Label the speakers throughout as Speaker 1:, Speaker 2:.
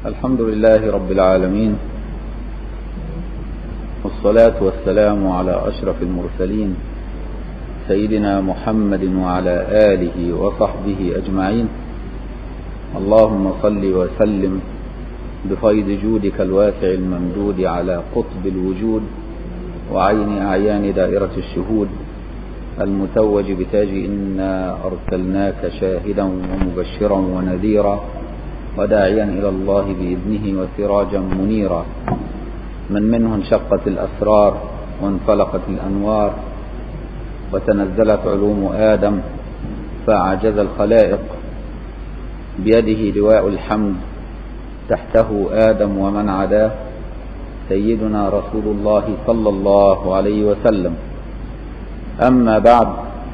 Speaker 1: الحمد لله رب العالمين والصلاة والسلام على أشرف المرسلين سيدنا محمد وعلى آله وصحبه أجمعين اللهم صل وسلم بفيض جودك الواسع الممدود على قطب الوجود وعين أعيان دائرة الشهود المتوج بتاج إنا أرسلناك شاهدا ومبشرا ونذيرا وداعيا إلى الله بإذنه وسراجا منيرا من منه انشقت الأسرار وانفلقت الأنوار وتنزلت علوم آدم فأعجز الخلائق بيده لواء الحمد تحته آدم ومن عداه سيدنا رسول الله صلى الله عليه وسلم أما بعد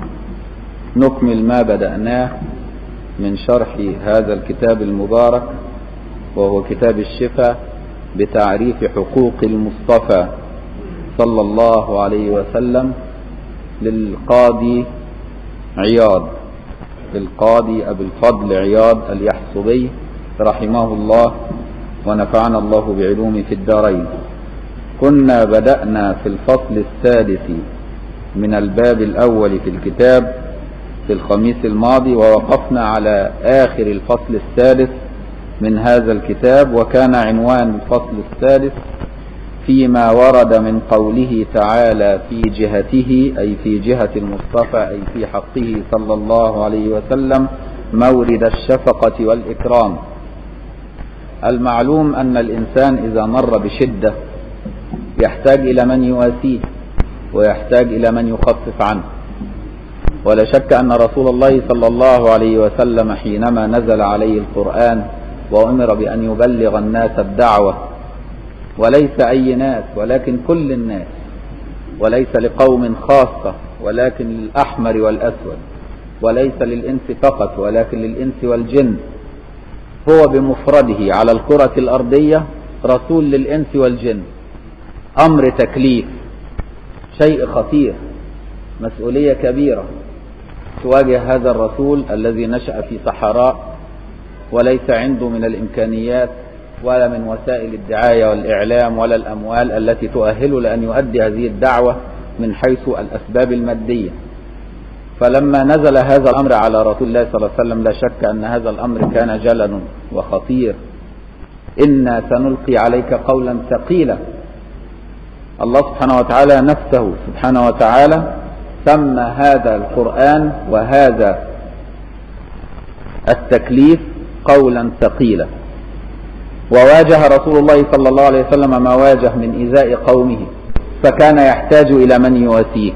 Speaker 1: نكمل ما بدأناه من شرح هذا الكتاب المبارك وهو كتاب الشفاء بتعريف حقوق المصطفى صلى الله عليه وسلم للقاضي عياض للقاضي أبي الفضل عياض اليحصبي رحمه الله ونفعنا الله بعلومه في الدارين كنا بدأنا في الفصل السادس من الباب الأول في الكتاب في الخميس الماضي ووقفنا على آخر الفصل السادس من هذا الكتاب وكان عنوان الفصل السادس فيما ورد من قوله تعالى في جهته أي في جهة المصطفى أي في حقه صلى الله عليه وسلم مورد الشفقة والإكرام المعلوم أن الإنسان إذا مر بشدة يحتاج إلى من يواسيه ويحتاج إلى من يخفف عنه ولا شك أن رسول الله صلى الله عليه وسلم حينما نزل عليه القرآن وأمر بأن يبلغ الناس الدعوة وليس أي ناس ولكن كل الناس وليس لقوم خاصة ولكن للأحمر والأسود وليس للإنس فقط ولكن للإنس والجن هو بمفرده على الكرة الأرضية رسول للإنس والجن أمر تكليف شيء خطير مسؤولية كبيرة تواجه هذا الرسول الذي نشأ في صحراء وليس عنده من الإمكانيات ولا من وسائل الدعاية والإعلام ولا الأموال التي تؤهله لأن يؤدي هذه الدعوة من حيث الأسباب المادية فلما نزل هذا الأمر على رسول الله صلى الله عليه وسلم لا شك أن هذا الأمر كان جلل وخطير إنا سنلقي عليك قولا ثقيلا الله سبحانه وتعالى نفسه سبحانه وتعالى سمى هذا القرآن وهذا التكليف قولا ثقيلا وواجه رسول الله صلى الله عليه وسلم ما واجه من إيذاء قومه فكان يحتاج إلى من يواسيه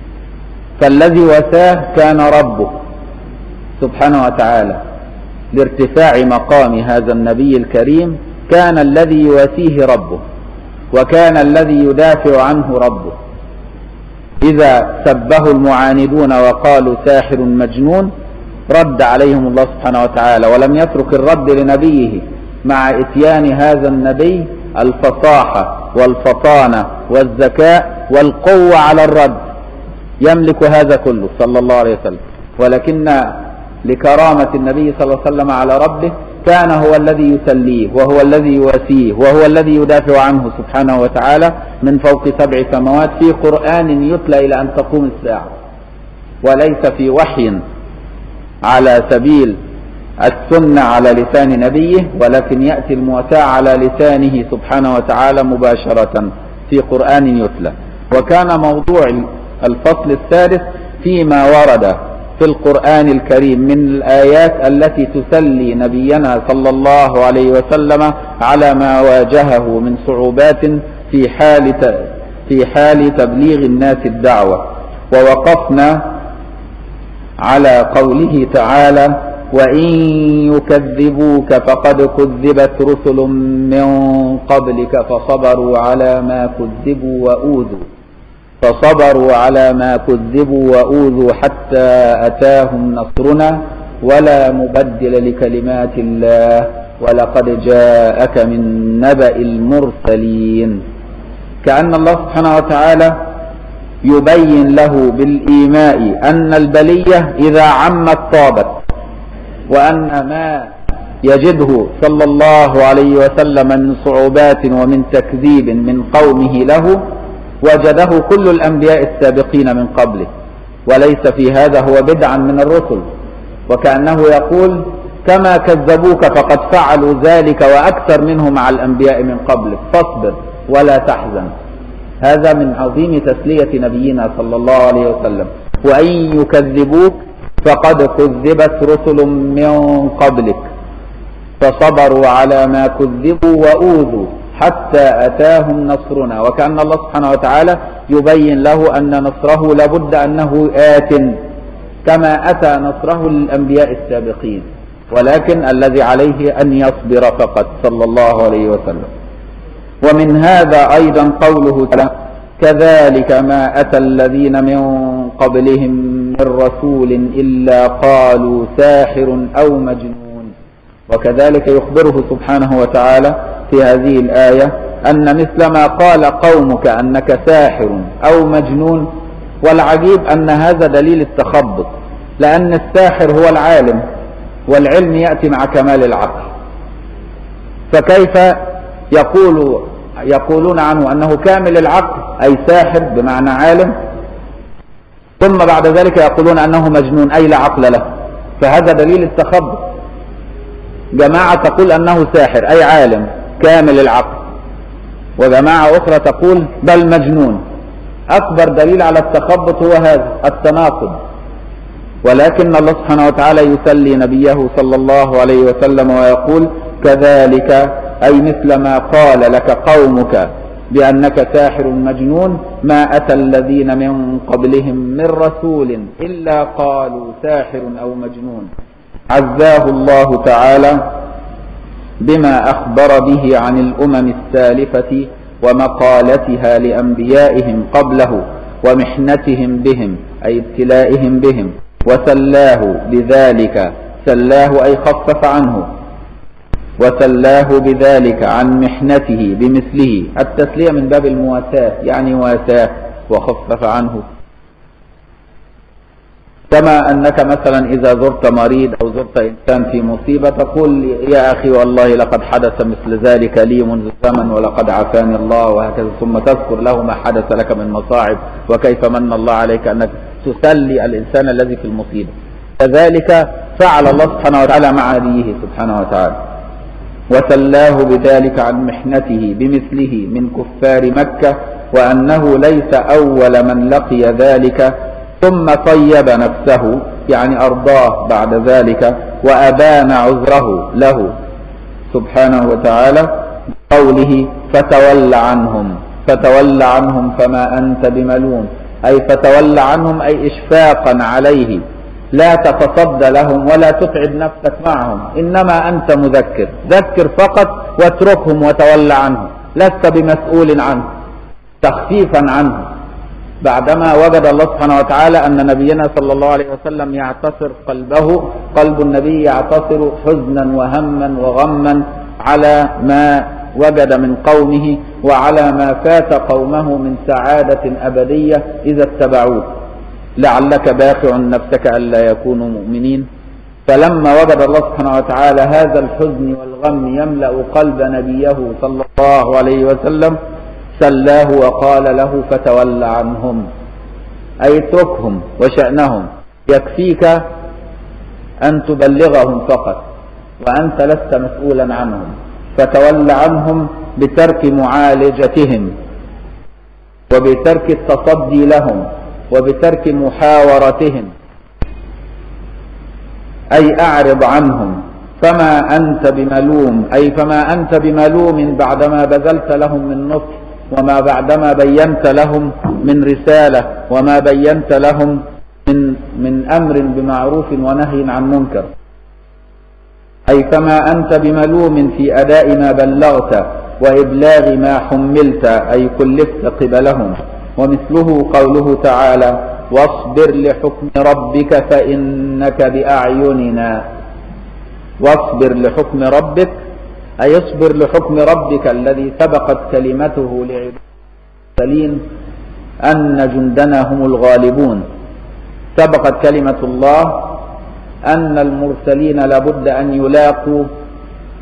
Speaker 1: فالذي وساه كان ربه سبحانه وتعالى لارتفاع مقام هذا النبي الكريم كان الذي يواسيه ربه وكان الذي يدافع عنه ربه إذا سبه المعاندون وقالوا ساحر مجنون رد عليهم الله سبحانه وتعالى ولم يترك الرد لنبيه مع إتيان هذا النبي الفصاحة والفطانة والذكاء والقوة على الرد يملك هذا كله صلى الله عليه وسلم ولكن لكرامة النبي صلى الله عليه وسلم على ربه كان هو الذي يسليه وهو الذي يواسيه وهو الذي يدافع عنه سبحانه وتعالى من فوق سبع سماوات في قرآن يتلى إلى أن تقوم الساعة وليس في وحي على سبيل السنة على لسان نبيه ولكن يأتي المواساة على لسانه سبحانه وتعالى مباشرة في قرآن يتلى وكان موضوع الفصل الثالث فيما ورد في القرآن الكريم من الآيات التي تسلي نبينا صلى الله عليه وسلم على ما واجهه من صعوبات في حال في حال تبليغ الناس الدعوة ووقفنا على قوله تعالى وإن يكذبوك فقد كذبت رسل من قبلك فصبروا على ما كذبوا وأوذوا فصبروا على ما كذبوا وأوذوا حتى أتاهم نصرنا ولا مبدل لكلمات الله ولقد جاءك من نبأ المرسلين كأن الله سبحانه وتعالى يبين له بالإيماء أن البلية إذا عمت طابت وأن ما يجده صلى الله عليه وسلم من صعوبات ومن تكذيب من قومه له وجده كل الأنبياء السابقين من قبله وليس في هذا هو بدعا من الرسل وكأنه يقول كما كذبوك فقد فعلوا ذلك وأكثر منه مع الأنبياء من قبلك فاصبر ولا تحزن هذا من عظيم تسلية نبينا صلى الله عليه وسلم وأن يكذبوك فقد كذبت رسل من قبلك فصبروا على ما كذبوا وأوذوا حتى أتاهم نصرنا وكأن الله سبحانه وتعالى يبين له أن نصره لابد أنه آت كما أتى نصره للأنبياء السابقين ولكن الذي عليه أن يصبر فقط صلى الله عليه وسلم ومن هذا أيضا قوله تعالى كذلك ما أتى الذين من قبلهم من رسول إلا قالوا ساحر أو مجنون وكذلك يخبره سبحانه وتعالى في هذه الآية أن مثل ما قال قومك أنك ساحر أو مجنون والعجيب أن هذا دليل التخبط لأن الساحر هو العالم والعلم يأتي مع كمال العقل فكيف يقول يقولون عنه أنه كامل العقل أي ساحر بمعنى عالم ثم بعد ذلك يقولون أنه مجنون أي لا عقل له فهذا دليل التخبط جماعة تقول أنه ساحر أي عالم كامل العقل وجماعة أخرى تقول بل مجنون أكبر دليل على التخبط هو هذا التناقض ولكن الله سبحانه وتعالى يسلي نبيه صلى الله عليه وسلم ويقول كذلك أي مثل ما قال لك قومك بأنك ساحر مجنون ما أتى الذين من قبلهم من رسول إلا قالوا ساحر أو مجنون عزاه الله تعالى بما أخبر به عن الأمم السالفة ومقالتها لأنبيائهم قبله ومحنتهم بهم أي ابتلائهم بهم وسلاه بذلك سلاه أي خفف عنه وسلاه بذلك عن محنته بمثله التسلية من باب المواساة يعني واساه وخفف عنه كما أنك مثلا إذا زرت مريض أو زرت إنسان في مصيبة تقول يا أخي والله لقد حدث مثل ذلك لي منذ زمن ولقد عافاني الله وهكذا ثم تذكر له ما حدث لك من مصاعب وكيف من الله عليك أنك تسلي الإنسان الذي في المصيبة كذلك فعل الله سبحانه وتعالى مع نبيه سبحانه وتعالى وسلاه بذلك عن محنته بمثله من كفار مكة وأنه ليس أول من لقي ذلك ثم طيب نفسه يعني أرضاه بعد ذلك وأبان عذره له سبحانه وتعالى قوله فتول عنهم فتول عنهم فما أنت بملوم أي فتول عنهم أي إشفاقا عليه لا تتصد لهم ولا تتعب نفسك معهم إنما أنت مذكر ذكر فقط واتركهم وتول عنهم لست بمسؤول عنه تخفيفا عنه بعدما وجد الله سبحانه وتعالى أن نبينا صلى الله عليه وسلم يعتصر قلبه قلب النبي يعتصر حزنا وهما وغما على ما وجد من قومه وعلى ما فات قومه من سعادة أبدية إذا اتبعوه لعلك باخع نفسك ألا يكونوا مؤمنين فلما وجد الله سبحانه وتعالى هذا الحزن والغم يملأ قلب نبيه صلى الله عليه وسلم سلاه وقال له فتول عنهم أي اتركهم وشأنهم يكفيك أن تبلغهم فقط وأنت لست مسؤولا عنهم فتول عنهم بترك معالجتهم وبترك التصدي لهم وبترك محاورتهم أي أعرض عنهم فما أنت بملوم أي فما أنت بملوم بعدما بذلت لهم من نصح وما بعدما بينت لهم من رسالة وما بينت لهم من, من أمر بمعروف ونهي عن منكر أي فما أنت بملوم في أداء ما بلغت وإبلاغ ما حملت أي كلفت قبلهم ومثله قوله تعالى واصبر لحكم ربك فإنك بأعيننا واصبر لحكم ربك أي اصبر لحكم ربك الذي سبقت كلمته لعباد أن جندنا هم الغالبون سبقت كلمة الله أن المرسلين لابد أن يلاقوا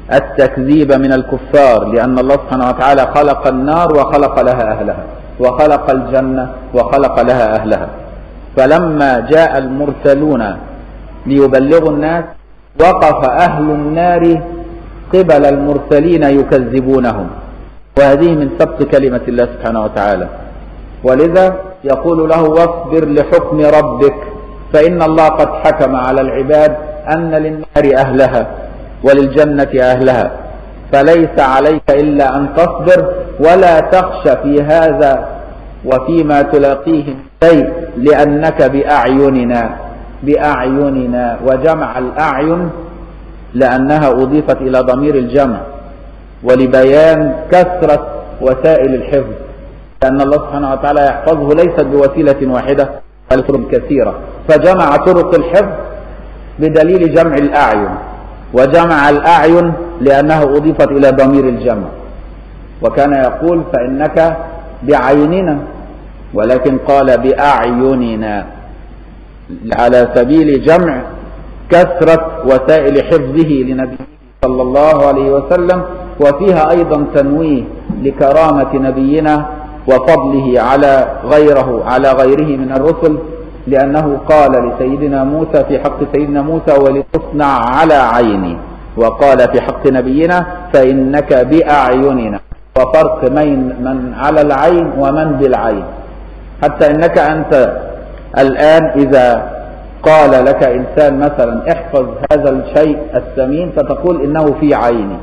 Speaker 1: التكذيب من الكفار لأن الله سبحانه وتعالى خلق النار وخلق لها أهلها وخلق الجنة وخلق لها أهلها فلما جاء المرسلون ليبلغوا الناس وقف أهل النار قبل المرسلين يكذبونهم وهذه من سبق كلمة الله سبحانه وتعالى ولذا يقول له واصبر لحكم ربك فإن الله قد حكم على العباد أن للنار أهلها وللجنة أهلها فليس عليك إلا أن تصبر ولا تخشى في هذا وفيما تلاقيه شيء لأنك بأعيننا بأعيننا وجمع الأعين لأنها أضيفت إلى ضمير الجمع ولبيان كثرة وسائل الحفظ لأن الله سبحانه وتعالى يحفظه ليست بوسيلة واحدة بل طرق كثيرة فجمع طرق الحفظ بدليل جمع الأعين وجمع الأعين لأنه أضيفت إلى ضمير الجمع وكان يقول فإنك بعيننا ولكن قال بأعيننا على سبيل جمع كثرة وسائل حفظه لنبيه صلى الله عليه وسلم وفيها أيضا تنويه لكرامة نبينا وفضله على غيره على غيره من الرسل لأنه قال لسيدنا موسى في حق سيدنا موسى ولتصنع على عيني وقال في حق نبينا فإنك بأعيننا وفرق من من على العين ومن بالعين حتى إنك أنت الآن إذا قال لك إنسان مثلا احفظ هذا الشيء الثمين فتقول إنه في عيني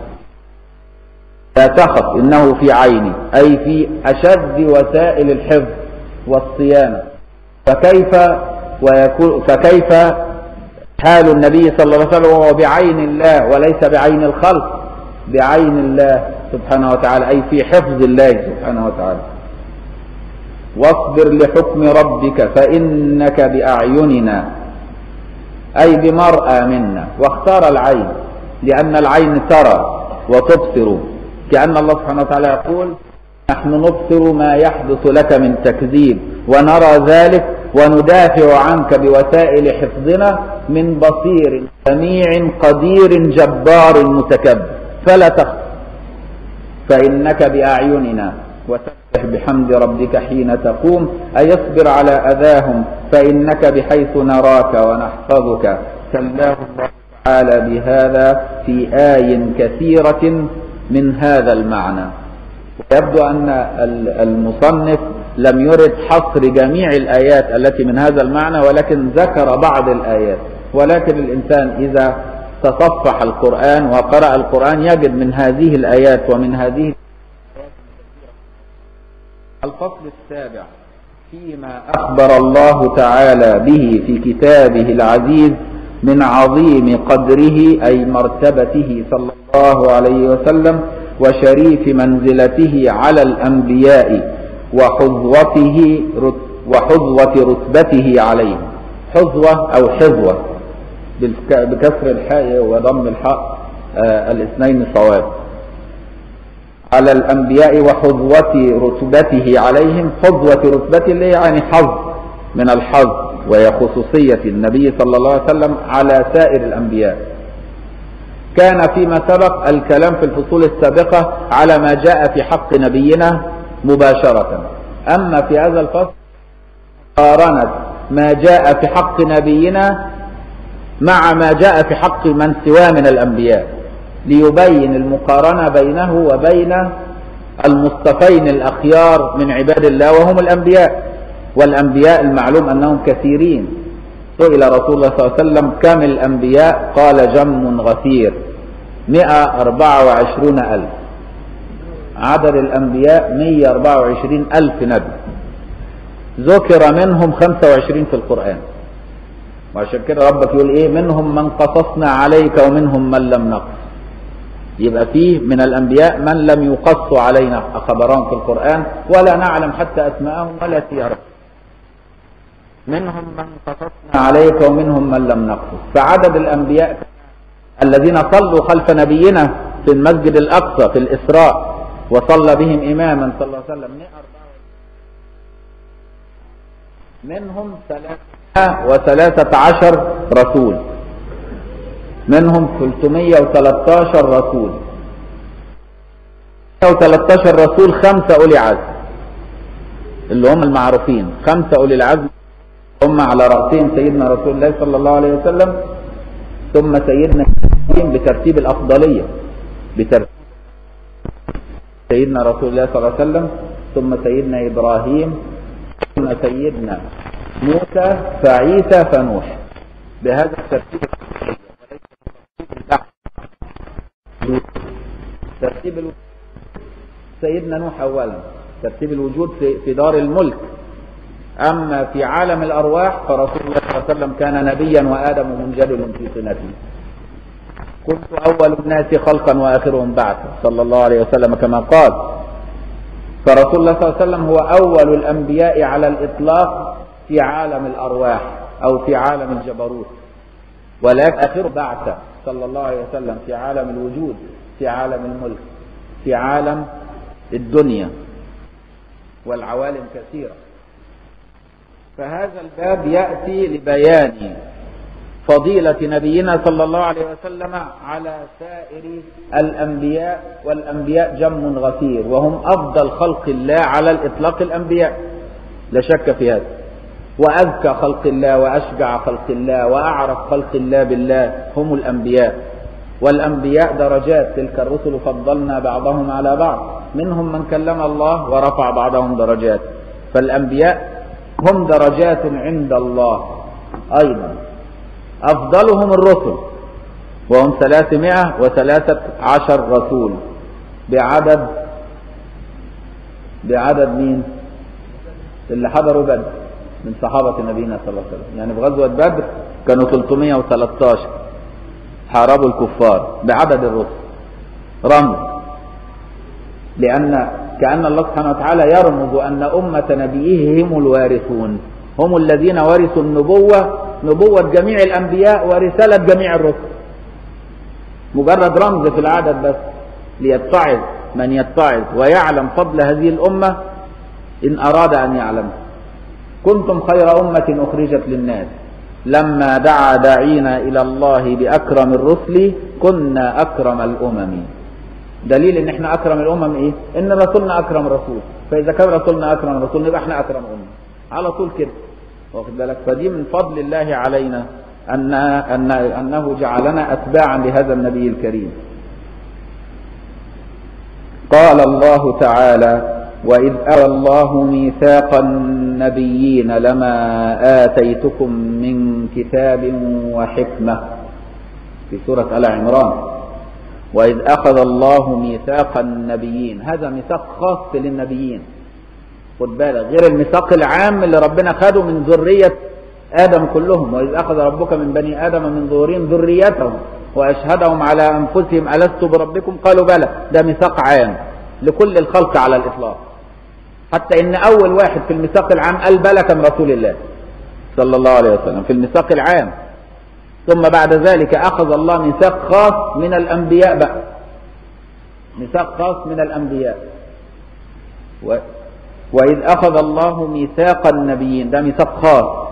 Speaker 1: لا تخف إنه في عيني أي في أشد وسائل الحفظ والصيانة فكيف ويكون فكيف حال النبي صلى الله عليه وسلم وهو بعين الله وليس بعين الخلق بعين الله سبحانه وتعالى أي في حفظ الله سبحانه وتعالى واصبر لحكم ربك فإنك بأعيننا أي بمرأى منا واختار العين لأن العين ترى وتبصر كأن الله سبحانه وتعالى يقول نحن نبصر ما يحدث لك من تكذيب ونرى ذلك وندافع عنك بوسائل حفظنا من بصير سميع قدير جبار متكبر فلا تخف فإنك بأعيننا وسبح بحمد ربك حين تقوم أي اصبر على أذاهم فإنك بحيث نراك ونحفظك سلاه الله تعالى بهذا في آي كثيرة من هذا المعنى ويبدو أن المصنف لم يرد حصر جميع الآيات التي من هذا المعنى ولكن ذكر بعض الآيات ولكن الإنسان إذا تصفح القرآن وقرأ القرآن يجد من هذه الآيات ومن هذه الفصل السابع فيما أخبر الله تعالى به في كتابه العزيز من عظيم قدره أي مرتبته صلى الله عليه وسلم وشريف منزلته على الأنبياء وحظوته وحظوة رتبته عليهم حظوة أو حظوة بكسر الحاء وضم الحاء آه الاثنين صواب على الأنبياء وحظوة رتبته عليهم حظوة رتبته اللي يعني حظ من الحظ وهي خصوصية النبي صلى الله عليه وسلم على سائر الأنبياء كان فيما سبق الكلام في الفصول السابقة على ما جاء في حق نبينا مباشرة أما في هذا الفصل قارنت ما جاء في حق نبينا مع ما جاء في حق من سواه من الأنبياء ليبين المقارنة بينه وبين المصطفين الأخيار من عباد الله وهم الأنبياء والأنبياء المعلوم أنهم كثيرين سئل رسول الله صلى الله عليه وسلم كم الأنبياء قال جم غفير مئة أربعة وعشرون ألف عدد الأنبياء مية أربعة وعشرين ألف نبي ذكر منهم خمسة وعشرين في القرآن وعشان كده ربك يقول ايه منهم من قصصنا عليك ومنهم من لم نقص يبقى فيه من الأنبياء من لم يقص علينا خبران في القرآن ولا نعلم حتى أسماءهم ولا سيرهم منهم من قصصنا عليك ومنهم من لم نقصص فعدد الأنبياء الذين صلوا خلف نبينا في المسجد الأقصى في الإسراء وصلى بهم إماما صلى الله عليه وسلم منهم ثلاثة وثلاثة عشر رسول منهم 313 رسول 313 رسول خمسة أولي عزم اللي هم المعروفين خمسة أولي العزم هم على رأسهم سيدنا رسول الله صلى الله عليه وسلم ثم سيدنا إبراهيم بترتيب الأفضلية بترتيب سيدنا رسول الله صلى الله عليه وسلم ثم سيدنا إبراهيم ثم سيدنا موسى فعيسى فنوح بهذا الترتيب ترتيب الوجود سيدنا نوح أولا ترتيب الوجود في, في دار الملك أما في عالم الأرواح فرسول الله صلى الله عليه وسلم كان نبيا وآدم منجدل في صنته كنت أول الناس خلقا وآخرهم بعثا صلى الله عليه وسلم كما قال فرسول الله صلى الله عليه وسلم هو أول الأنبياء على الإطلاق في عالم الأرواح أو في عالم الجبروت ولكن آخر بعثة صلى الله عليه وسلم في عالم الوجود في عالم الملك في عالم الدنيا والعوالم كثيرة فهذا الباب يأتي لبيان فضيلة نبينا صلى الله عليه وسلم على سائر الأنبياء والأنبياء جم غفير وهم أفضل خلق الله على الإطلاق الأنبياء لا شك في هذا وأذكى خلق الله وأشجع خلق الله وأعرف خلق الله بالله هم الأنبياء والأنبياء درجات تلك الرسل فضلنا بعضهم على بعض منهم من كلم الله ورفع بعضهم درجات فالأنبياء هم درجات عند الله أيضا أفضلهم الرسل وهم ثلاثمائة وثلاثة عشر رسول بعدد بعدد مين اللي حضروا بدر من صحابة نبينا صلى الله عليه وسلم يعني في غزوة بدر كانوا 313 حاربوا الكفار بعدد الرسل رمز لأن كأن الله سبحانه وتعالى يرمز أن أمة نبيه هم الوارثون هم الذين ورثوا النبوة نبوة جميع الأنبياء ورسالة جميع الرسل مجرد رمز في العدد بس ليتعظ من يتعظ ويعلم فضل هذه الأمة إن أراد أن يعلم كنتم خير أمة أخرجت للناس لما دعا داعينا إلى الله بأكرم الرسل كنا أكرم الأمم دليل ان احنا اكرم الامم ايه ان رسولنا اكرم رسول فاذا كان رسولنا اكرم رسول يبقى احنا اكرم امه على طول كده واخد بالك فدي من فضل الله علينا ان ان انه جعلنا اتباعا لهذا النبي الكريم قال الله تعالى واذ ارى الله ميثاق النبيين لما اتيتكم من كتاب وحكمه في سوره ال عمران وإذ أخذ الله ميثاق النبيين هذا ميثاق خاص للنبيين خد بالك غير الميثاق العام اللي ربنا خده من ذرية آدم كلهم وإذ أخذ ربك من بني آدم من ظهورهم ذريتهم وأشهدهم على أنفسهم ألست بربكم قالوا بلى ده ميثاق عام لكل الخلق على الإطلاق حتى إن أول واحد في الميثاق العام قال بلى كان رسول الله صلى الله عليه وسلم في الميثاق العام ثم بعد ذلك أخذ الله ميثاق خاص من الأنبياء بقى ميثاق خاص من الأنبياء و... وإذ أخذ الله ميثاق النبيين ده ميثاق خاص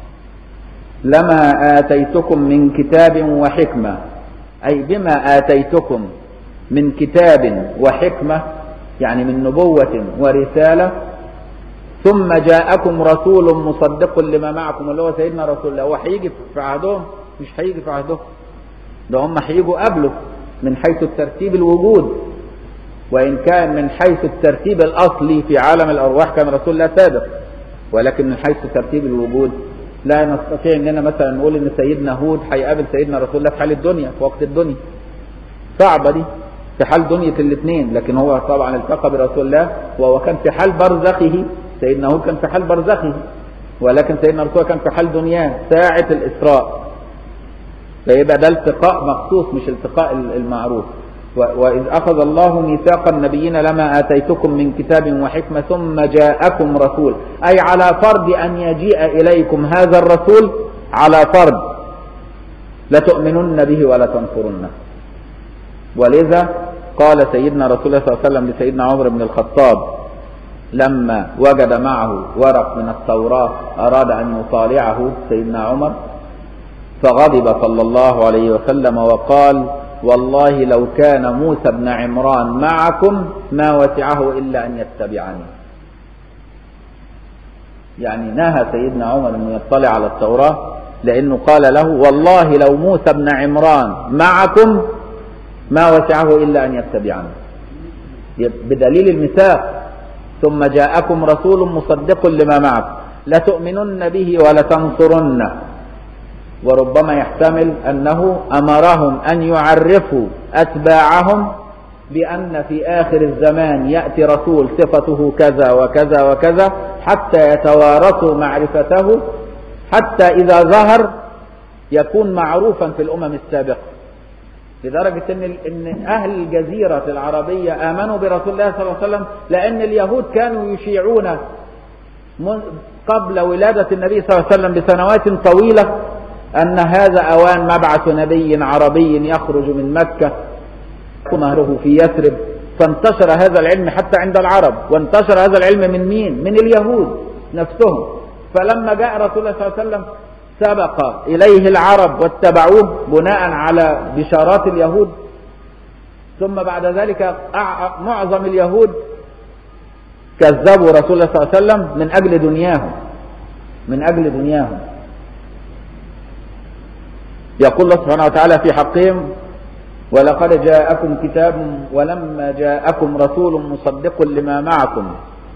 Speaker 1: لما آتيتكم من كتاب وحكمة أي بما آتيتكم من كتاب وحكمة يعني من نبوة ورسالة ثم جاءكم رسول مصدق لما معكم اللي هو سيدنا رسول الله هو هيجي في عهدهم مش هيجي في عهدهم ده هم هيجوا قبله من حيث الترتيب الوجود وإن كان من حيث الترتيب الأصلي في عالم الأرواح كان رسول الله سابق ولكن من حيث ترتيب الوجود لا نستطيع اننا مثلا نقول ان سيدنا هود هيقابل سيدنا رسول الله في حال الدنيا في وقت الدنيا صعبه دي في حال دنيا الاثنين لكن هو طبعا التقى برسول الله وهو كان في حال برزخه سيدنا هود كان في حال برزخه ولكن سيدنا رسول الله كان في حال دنياه ساعة الإسراء فيبقى ده التقاء مخصوص مش التقاء المعروف وإذ أخذ الله ميثاق النبيين لما آتيتكم من كتاب وحكمة ثم جاءكم رسول أي على فرض أن يجيء إليكم هذا الرسول على فرض لتؤمنن به ولا تنصرنه ولذا قال سيدنا رسول الله صلى الله عليه وسلم لسيدنا عمر بن الخطاب لما وجد معه ورق من التوراة أراد أن يطالعه سيدنا عمر فغضب صلى الله عليه وسلم وقال والله لو كان موسى بن عمران معكم ما وسعه إلا أن يتبعني يعني نهى سيدنا عمر أن يطلع على التوراة لأنه قال له والله لو موسى بن عمران معكم ما وسعه إلا أن يتبعني بدليل الميثاق ثم جاءكم رسول مصدق لما معكم لتؤمنن به ولتنصرنه وربما يحتمل أنه أمرهم أن يعرفوا أتباعهم بأن في آخر الزمان يأتي رسول صفته كذا وكذا وكذا حتى يتوارثوا معرفته حتى إذا ظهر يكون معروفا في الأمم السابقة لدرجة إن إن أهل الجزيرة العربية آمنوا برسول الله صلى الله عليه وسلم لأن اليهود كانوا يشيعون قبل ولادة النبي صلى الله عليه وسلم بسنوات طويلة أن هذا أوان مبعث نبي عربي يخرج من مكة مهره في يثرب فانتشر هذا العلم حتى عند العرب وانتشر هذا العلم من مين؟ من اليهود نفسهم فلما جاء رسول الله صلى الله عليه وسلم سبق إليه العرب واتبعوه بناء على بشارات اليهود ثم بعد ذلك معظم اليهود كذبوا رسول الله صلى الله عليه وسلم من أجل دنياهم من أجل دنياهم يقول الله سبحانه وتعالى في حقهم ولقد جاءكم كتاب ولما جاءكم رسول مصدق لما معكم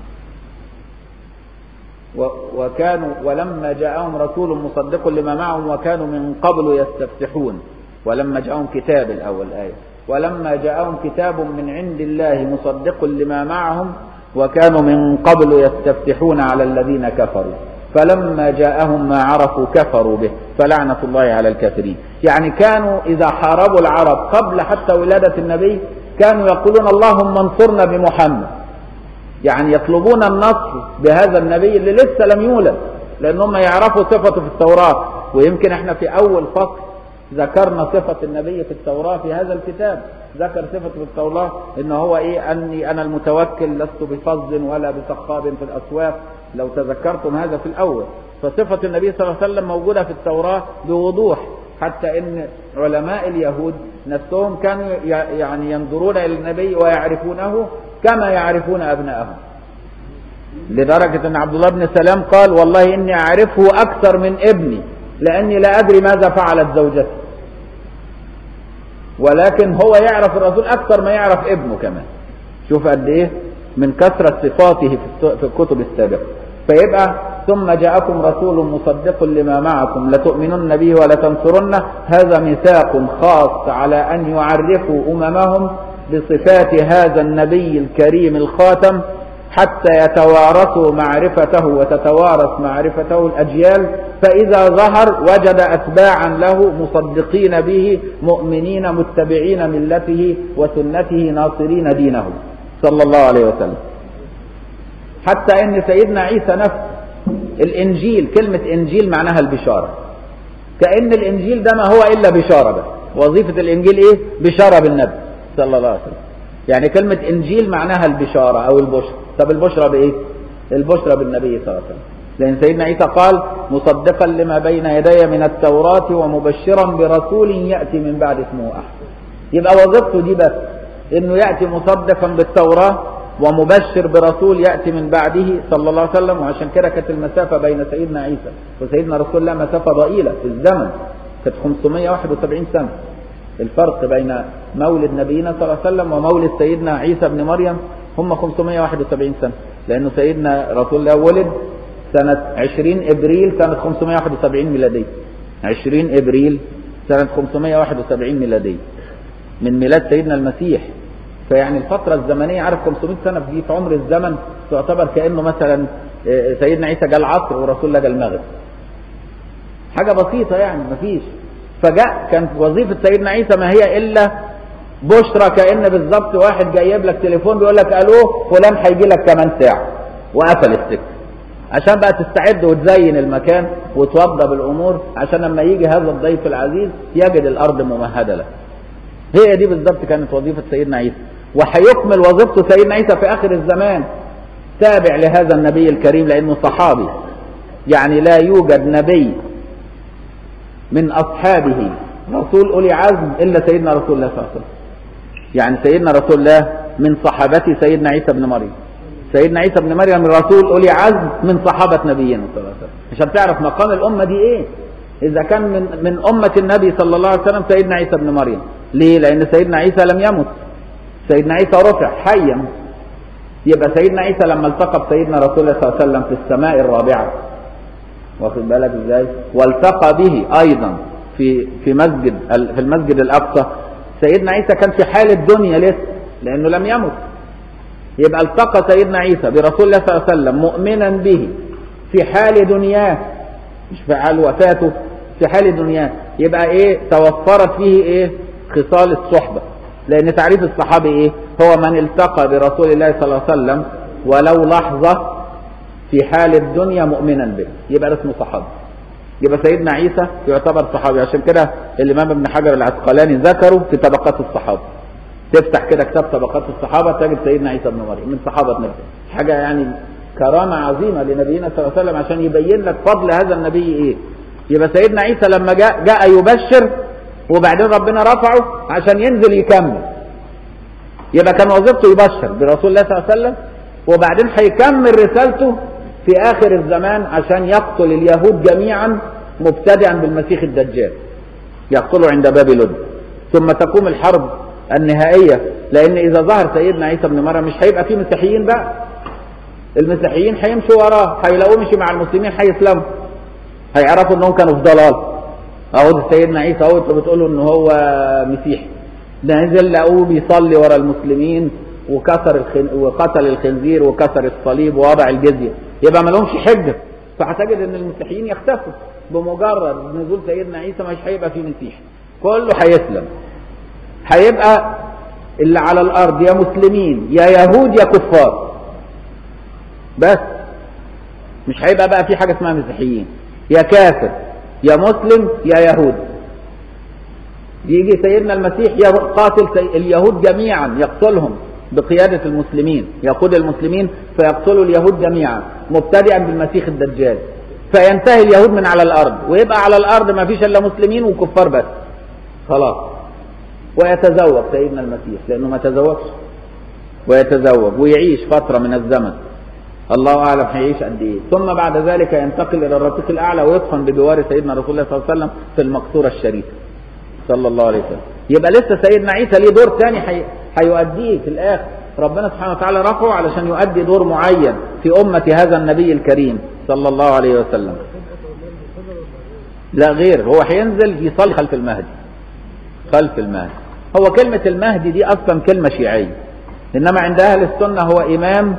Speaker 1: وكانوا ولما جاءهم رسول مصدق لما معهم وكانوا من قبل يستفتحون ولما جاءهم كتاب الأول آية ولما جاءهم كتاب من عند الله مصدق لما معهم وكانوا من قبل يستفتحون على الذين كفروا فلما جاءهم ما عرفوا كفروا به فلعنة الله على الكافرين يعني كانوا إذا حاربوا العرب قبل حتى ولادة النبي كانوا يقولون اللهم انصرنا بمحمد يعني يطلبون النصر بهذا النبي اللي لسه لم يولد لأنهم يعرفوا صفته في التوراة ويمكن احنا في أول فصل ذكرنا صفة النبي في التوراة في هذا الكتاب ذكر صفة في التوراة ان هو ايه اني انا المتوكل لست بفظ ولا بسخاب في الاسواق لو تذكرتم هذا في الاول فصفة النبي صلى الله عليه وسلم موجودة في التوراة بوضوح حتى ان علماء اليهود نفسهم كانوا يعني ينظرون الى النبي ويعرفونه كما يعرفون ابنائهم لدرجة ان عبد الله بن سلام قال والله اني اعرفه اكثر من ابني لاني لا ادري ماذا فعلت زوجته ولكن هو يعرف الرسول اكثر ما يعرف ابنه كمان شوف قد ايه من كثرة صفاته في الكتب السابقة فيبقى ثم جاءكم رسول مصدق لما معكم لتؤمنن به ولتنصرنه هذا ميثاق خاص على أن يعرفوا أممهم بصفات هذا النبي الكريم الخاتم حتى يتوارثوا معرفته وتتوارث معرفته الأجيال فإذا ظهر وجد أتباعا له مصدقين به مؤمنين متبعين ملته وسنته ناصرين دينه صلى الله عليه وسلم حتى ان سيدنا عيسى نفسه الانجيل كلمة انجيل معناها البشارة كأن الانجيل ده ما هو الا بشارة بس وظيفة الانجيل ايه بشارة بالنبي صلى الله عليه وسلم يعني كلمة انجيل معناها البشارة او البشرى طب البشرى بايه البشرى بالنبي صلى الله عليه وسلم لأن سيدنا عيسى قال مصدقا لما بين يدي من التوراة ومبشرا برسول يأتي من بعد اسمه أحمد يبقى وظيفته دي بس انه يأتي مصدقا بالتوراة ومبشر برسول يأتي من بعده صلى الله عليه وسلم وعشان كده كانت المسافة بين سيدنا عيسى وسيدنا رسول الله مسافة ضئيلة في الزمن كانت 571 سنة الفرق بين مولد نبينا صلى الله عليه وسلم ومولد سيدنا عيسى بن مريم هم 571 سنة لأنه سيدنا رسول الله ولد سنة 20 إبريل سنة 571 ميلادية 20 إبريل سنة 571 ميلادية من ميلاد سيدنا المسيح فيعني الفترة الزمنية عارف 500 سنة في في عمر الزمن تعتبر كأنه مثلا سيدنا عيسى جاء العصر ورسول الله جاء المغرب حاجة بسيطة يعني مفيش فجاء كانت وظيفة سيدنا عيسى ما هي إلا بشرى كأن بالظبط واحد جايب لك تليفون بيقول لك ألو فلان هيجي لك كمان ساعة وقفل السكة عشان بقى تستعد وتزين المكان وتوضب الأمور عشان لما يجي هذا الضيف العزيز يجد الأرض ممهدة له هي دي بالظبط كانت وظيفة سيدنا عيسى وهيكمل وظيفته سيدنا عيسى في آخر الزمان تابع لهذا النبي الكريم لأنه صحابي يعني لا يوجد نبي من أصحابه رسول أولي عزم إلا سيدنا رسول الله صلى الله عليه وسلم يعني سيدنا رسول الله من صحابة سيدنا عيسى بن مريم سيدنا عيسى بن مريم رسول أولي عزم من صحابة نبينا صلى الله عليه وسلم عشان تعرف مقام الأمة دي إيه إذا كان من من أمة النبي صلى الله عليه وسلم سيدنا عيسى بن مريم ليه؟ لأن سيدنا عيسى لم يمت سيدنا عيسى رفع حيا يبقى سيدنا عيسى لما التقى بسيدنا رسول الله صلى الله عليه وسلم في السماء الرابعة واخد بالك ازاي؟ والتقى به أيضا في في مسجد في المسجد الأقصى سيدنا عيسى كان في حال الدنيا لسه لأنه لم يمت يبقى التقى سيدنا عيسى برسول الله صلى الله عليه وسلم مؤمنا به في حال دنياه مش في حال وفاته في حال دنياه يبقى ايه توفرت فيه ايه خصال الصحبة لان تعريف الصحابي ايه هو من التقى برسول الله صلى الله عليه وسلم ولو لحظة في حال الدنيا مؤمنا به يبقى اسمه صحابي يبقى سيدنا عيسى يعتبر صحابي عشان كده الامام ابن حجر العسقلاني ذكره في طبقات الصحابه تفتح كده كتاب طبقات الصحابه تجد سيدنا عيسى بن مريم من صحابه النبي حاجه يعني كرامه عظيمه لنبينا صلى الله عليه وسلم عشان يبين لك فضل هذا النبي ايه يبقى سيدنا عيسى لما جاء جاء يبشر وبعدين ربنا رفعه عشان ينزل يكمل يبقى كان وظيفته يبشر برسول الله صلى الله عليه وسلم وبعدين هيكمل رسالته في آخر الزمان عشان يقتل اليهود جميعا مبتدئا بالمسيح الدجال يقتله عند باب لد ثم تقوم الحرب النهائية لأن إذا ظهر سيدنا عيسى بن مريم مش هيبقى فيه مسيحيين بقى المسيحيين هيمشوا وراه هيلاقوه مشي مع المسلمين هيسلموا هيعرفوا انهم كانوا في ضلال اهو سيدنا عيسى اهو انتوا بتقولوا ان هو مسيحي نزل لقوه بيصلي ورا المسلمين وكسر الخن... وقتل الخنزير وكسر الصليب ووضع الجزيه يبقى ما لهمش حجه فهتجد ان المسيحيين يختفوا بمجرد نزول سيدنا عيسى مش هيبقى في مسيح كله هيسلم هيبقى اللي على الارض يا مسلمين يا يهود يا كفار بس مش هيبقى بقى في حاجه اسمها مسيحيين يا كافر يا مسلم يا يهود يجي سيدنا المسيح يقاتل اليهود جميعا يقتلهم بقيادة المسلمين يقود المسلمين فيقتلوا اليهود جميعا مبتدئا بالمسيح الدجال فينتهي اليهود من على الأرض ويبقى على الأرض ما فيش إلا مسلمين وكفار بس خلاص ويتزوج سيدنا المسيح لأنه ما تزوجش ويتزوج ويعيش فترة من الزمن الله أعلم هيعيش قد إيه ثم بعد ذلك ينتقل إلى الرفيق الأعلى ويدفن بجوار سيدنا رسول الله صلى الله عليه وسلم في المقصورة الشريفة صلى الله عليه وسلم يبقى لسه سيدنا عيسى ليه دور ثاني حي... هيؤديه في الآخر ربنا سبحانه وتعالى رفعه علشان يؤدي دور معين في أمة هذا النبي الكريم صلى الله عليه وسلم لا غير هو هينزل يصلي خلف المهدي خلف المهدي هو كلمة المهدي دي أصلا كلمة شيعية إنما عند أهل السنة هو إمام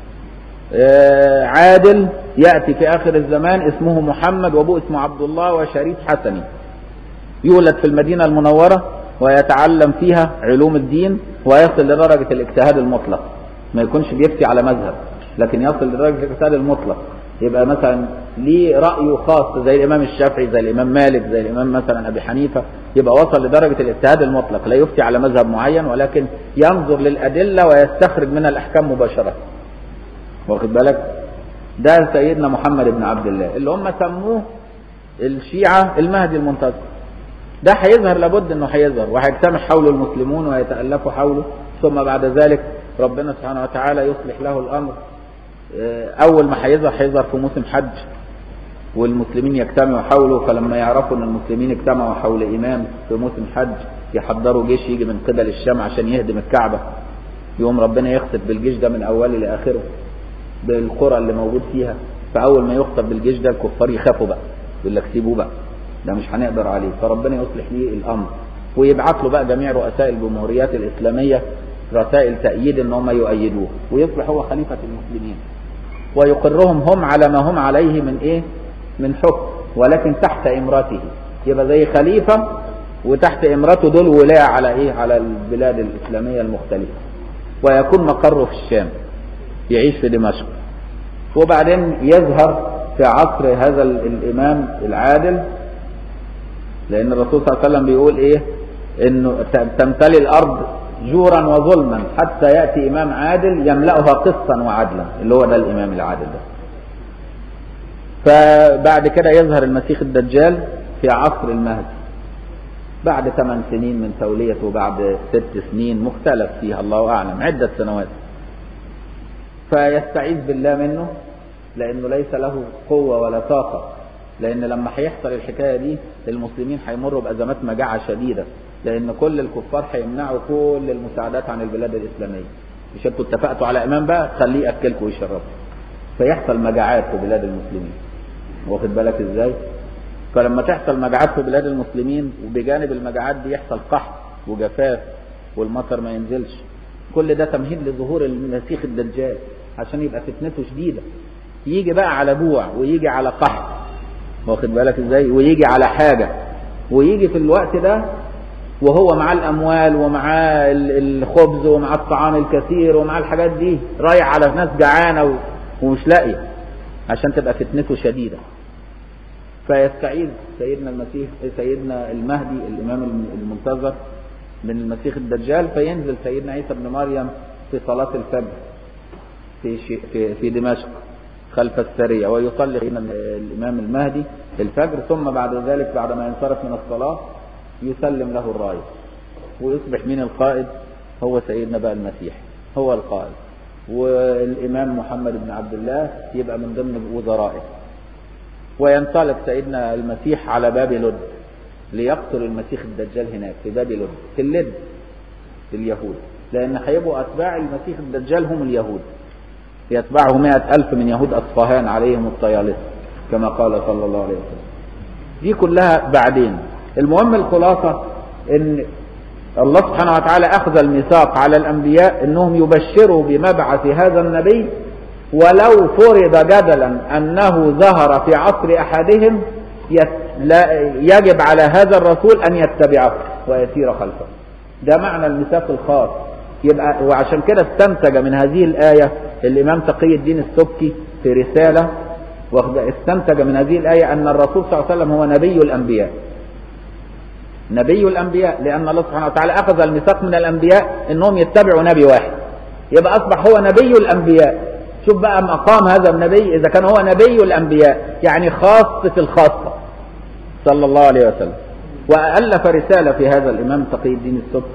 Speaker 1: عادل يأتي في آخر الزمان اسمه محمد وأبوه اسمه عبد الله وشريف حسني يولد في المدينة المنورة ويتعلم فيها علوم الدين ويصل لدرجة الاجتهاد المطلق ما يكونش بيفتي على مذهب لكن يصل لدرجة الاجتهاد المطلق يبقى مثلا ليه رأيه خاص زي الإمام الشافعي زي الإمام مالك زي الإمام مثلا أبي حنيفة يبقى وصل لدرجة الاجتهاد المطلق لا يفتي على مذهب معين ولكن ينظر للأدلة ويستخرج منها الأحكام مباشرة واخد بالك ده سيدنا محمد بن عبد الله اللي هم سموه الشيعة المهدي المنتظر ده هيظهر لابد انه هيظهر وهيجتمع حوله المسلمون ويتألفوا حوله ثم بعد ذلك ربنا سبحانه وتعالى يصلح له الامر اول ما هيظهر هيظهر في موسم حج والمسلمين يجتمعوا حوله فلما يعرفوا ان المسلمين اجتمعوا حول امام في موسم حج يحضروا جيش يجي من قبل الشام عشان يهدم الكعبه يوم ربنا يخسف بالجيش ده من اوله لاخره بالقرى اللي موجود فيها فاول ما يخطب بالجيش ده الكفار يخافوا بقى يقول لك سيبوه بقى ده مش هنقدر عليه فربنا يصلح ليه الامر ويبعث له بقى جميع رؤساء الجمهوريات الاسلاميه رسائل تأييد ان هم يؤيدوه ويصبح هو خليفة المسلمين ويقرهم هم على ما هم عليه من ايه من حكم ولكن تحت امرته يبقى زي خليفة وتحت امرته دول ولاية على ايه على البلاد الاسلامية المختلفة ويكون مقره في الشام يعيش في دمشق وبعدين يظهر في عصر هذا الامام العادل لان الرسول صلى الله عليه وسلم بيقول ايه انه تمتلي الارض جورا وظلما حتى ياتي امام عادل يملاها قسطا وعدلا اللي هو ده الامام العادل ده فبعد كده يظهر المسيح الدجال في عصر المهدي بعد ثمان سنين من توليته بعد ست سنين مختلف فيها الله أعلم عدة سنوات فيستعيذ بالله منه لأنه ليس له قوة ولا طاقة لأن لما هيحصل الحكاية دي المسلمين هيمروا بأزمات مجاعة شديدة لأن كل الكفار هيمنعوا كل المساعدات عن البلاد الإسلامية مش انتوا اتفقتوا على إمام بقى خليه يأكلكم ويشربكم فيحصل مجاعات في بلاد المسلمين واخد بالك ازاي فلما تحصل مجاعات في بلاد المسلمين وبجانب المجاعات دي يحصل قحط وجفاف والمطر ما ينزلش كل ده تمهيد لظهور المسيح الدجال عشان يبقى فتنته شديدة يجي بقى على جوع ويجي على قحط واخد بالك ازاي ويجي على حاجة ويجي في الوقت ده وهو معاه الاموال ومعاه الخبز ومعاه الطعام الكثير ومعاه الحاجات دي رايح على ناس جعانة ومش لاقية عشان تبقى فتنته شديدة فيستعيذ سيدنا المسيح سيدنا المهدي الامام المنتظر من المسيح الدجال فينزل سيدنا عيسى بن مريم في صلاة الفجر في في في دمشق خلف السرية ويصلي الإمام المهدي الفجر ثم بعد ذلك بعد ما ينصرف من الصلاة يسلم له الراية ويصبح من القائد هو سيدنا بقى المسيح هو القائد والإمام محمد بن عبد الله يبقى من ضمن وزرائه وينطلق سيدنا المسيح على باب لد ليقتل المسيح الدجال هناك في باب لد في اللد في اليهود لأن هيبقوا أتباع المسيح الدجال هم اليهود يتبعه مئة ألف من يهود أصفهان عليهم الطيالسة كما قال صلى الله عليه وسلم دي كلها بعدين المهم الخلاصة ان الله سبحانه وتعالى أخذ الميثاق على الأنبياء أنهم يبشروا بمبعث هذا النبي ولو فرض جدلا أنه ظهر في عصر أحدهم يجب على هذا الرسول أن يتبعه ويسير خلفه ده معنى الميثاق الخاص يبقى وعشان كده استنتج من هذه الآية الإمام تقي الدين السبكي في رسالة استنتج من هذه الآية أن الرسول صلى الله عليه وسلم هو نبي الأنبياء نبي الأنبياء لأن الله سبحانه وتعالى أخذ الميثاق من الأنبياء أنهم يتبعوا نبي واحد يبقى أصبح هو نبي الأنبياء شوف بقى مقام هذا النبي إذا كان هو نبي الأنبياء يعني خاصة الخاصة صلى الله عليه وسلم وألف رسالة في هذا الإمام تقي الدين السبكي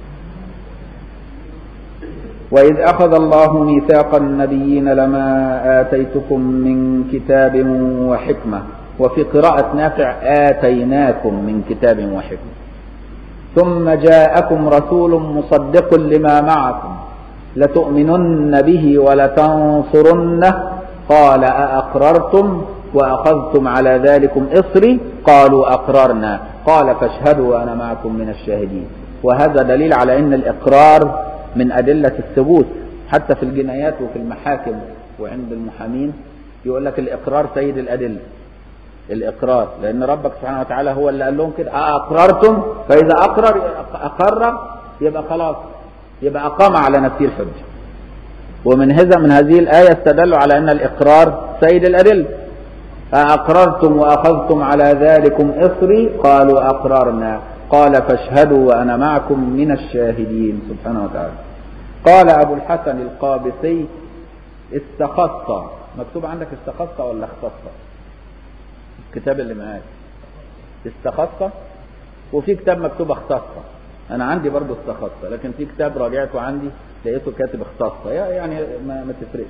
Speaker 1: وإذ أخذ الله ميثاق النبيين لما آتيتكم من كتاب وحكمة وفي قراءة نافع آتيناكم من كتاب وحكمة ثم جاءكم رسول مصدق لما معكم لتؤمنن به ولتنصرنه قال أأقررتم وأخذتم على ذلكم إصري قالوا أقررنا قال فاشهدوا وأنا معكم من الشاهدين وهذا دليل على أن الإقرار من أدلة الثبوت حتى في الجنايات وفي المحاكم وعند المحامين يقول لك الإقرار سيد الأدلة الإقرار لأن ربك سبحانه وتعالى هو اللي قال لهم كده أقررتم فإذا أقرر أقر يبقى خلاص يبقى أقام على نفسه الحجة ومن هذا من هذه الآية استدلوا على أن الإقرار سيد الأدلة أقررتم وأخذتم على ذلكم إصري قالوا أقررنا قال فاشهدوا وأنا معكم من الشاهدين سبحانه وتعالى قال أبو الحسن القابسي استخص مكتوب عندك استخص ولا اختص الكتاب اللي معاك استخص وفي كتاب مكتوب اختص انا عندي برضو استخص لكن في كتاب راجعته عندي لقيته كاتب اختص يعني ما, ما تفرقش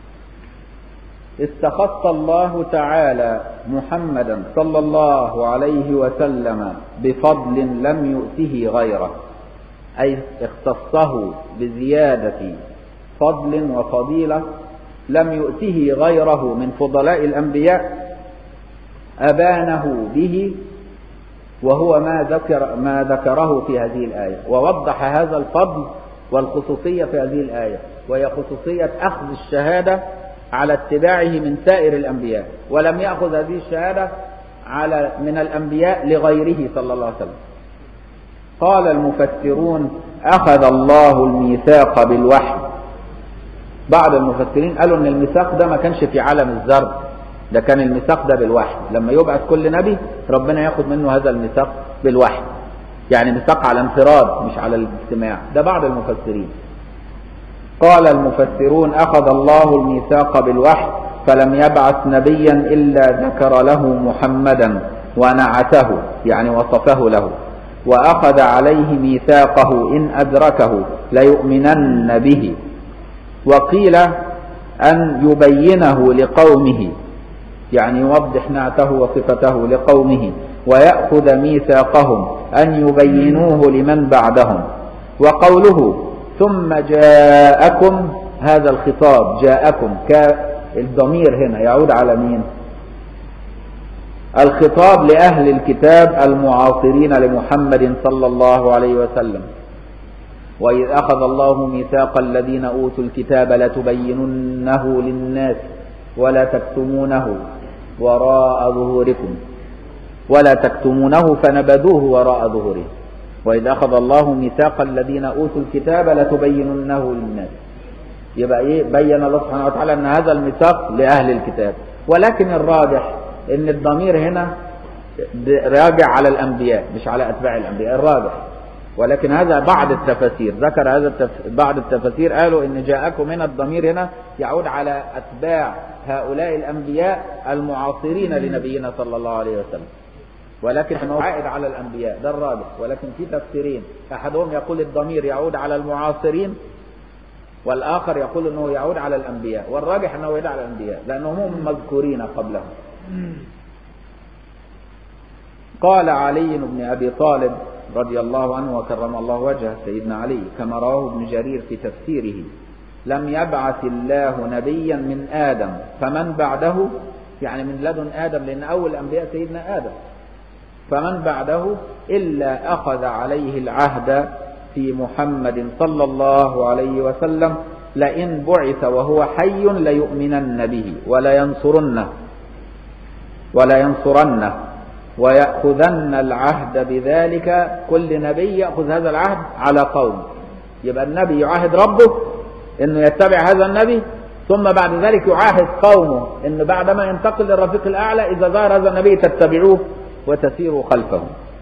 Speaker 1: استخص الله تعالى محمدا صلى الله عليه وسلم بفضل لم يؤته غيره أي اختصه بزيادة فضل وفضيلة لم يؤته غيره من فضلاء الأنبياء أبانه به وهو ما ذكر ما ذكره في هذه الآية ووضح هذا الفضل والخصوصية في هذه الآية وهي خصوصية أخذ الشهادة على اتباعه من سائر الأنبياء ولم يأخذ هذه الشهادة على من الأنبياء لغيره صلى الله عليه وسلم قال المفسرون أخذ الله الميثاق بالوحي بعض المفسرين قالوا ان الميثاق ده ما كانش في عالم الذر ده كان الميثاق ده بالوحي لما يبعث كل نبي ربنا ياخد منه هذا الميثاق بالوحي يعني ميثاق على انفراد مش على الاجتماع ده بعض المفسرين قال المفسرون أخذ الله الميثاق بالوحي فلم يبعث نبيا إلا ذكر له محمدا ونعته يعني وصفه له وأخذ عليه ميثاقه إن أدركه ليؤمنن به وقيل أن يبينه لقومه يعني يوضح نعته وصفته لقومه ويأخذ ميثاقهم أن يبينوه لمن بعدهم وقوله ثم جاءكم هذا الخطاب جاءكم كالضمير هنا يعود على مين الخطاب لأهل الكتاب المعاصرين لمحمد صلى الله عليه وسلم وإذ أخذ الله ميثاق الذين أوتوا الكتاب لتبيننه للناس ولا تكتمونه وراء ظهوركم ولا تكتمونه فنبذوه وراء ظهورهم وإذ أخذ الله ميثاق الذين أوتوا الكتاب لتبيننه للناس يبقى إيه بين الله سبحانه وتعالى أن هذا الميثاق لأهل الكتاب ولكن الراجح أن الضمير هنا راجع على الأنبياء مش على أتباع الأنبياء الراجح ولكن هذا بعض التفاسير ذكر هذا التف... بعض التفاسير قالوا ان جاءكم هنا الضمير هنا يعود على اتباع هؤلاء الانبياء المعاصرين لنبينا صلى الله عليه وسلم ولكن انه عائد على الانبياء ده الراجح ولكن في تفسيرين احدهم يقول الضمير يعود على المعاصرين والاخر يقول انه يعود على الانبياء والراجح انه يعود على الانبياء لانهم هم مذكورين قبلهم قال علي بن ابي طالب رضي الله عنه وكرم الله وجهه سيدنا علي كما رواه ابن جرير في تفسيره لم يبعث الله نبيا من آدم فمن بعده يعني من لدن آدم لأن أول الأنبياء سيدنا آدم فمن بعده إلا أخذ عليه العهد في محمد صلى الله عليه وسلم لئن بعث وهو حي ليؤمنن به ولينصرنه ولا ينصرنه ويأخذن العهد بذلك كل نبي يأخذ هذا العهد على قوم يبقى النبي يعاهد ربه انه يتبع هذا النبي ثم بعد ذلك يعاهد قومه انه بعدما ينتقل للرفيق الاعلى اذا ظهر هذا النبي تتبعوه وتسيروا خلفه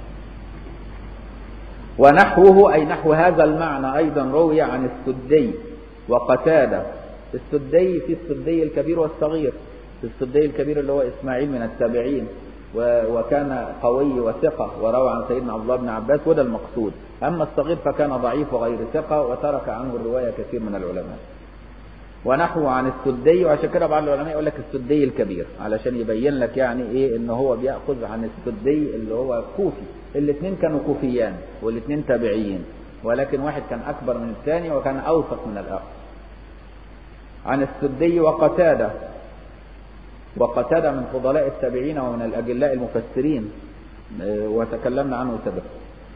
Speaker 1: ونحوه اي نحو هذا المعنى ايضا روي عن السدي وقتاده السدي في السدي الكبير والصغير السدي الكبير اللي هو اسماعيل من التابعين وكان قوي وثقة وروى عن سيدنا عبد الله بن عباس وده المقصود أما الصغير فكان ضعيف وغير ثقة وترك عنه الرواية كثير من العلماء ونحو عن السدي وعشان كده بعض العلماء يقول لك السدي الكبير علشان يبين لك يعني ايه ان هو بياخذ عن السدي اللي هو كوفي الاثنين كانوا كوفيان والاثنين تابعيين ولكن واحد كان اكبر من الثاني وكان اوثق من الاخر عن السدي وقتاده وقتادة من فضلاء التابعين ومن الأجلاء المفسرين وتكلمنا عنه سبق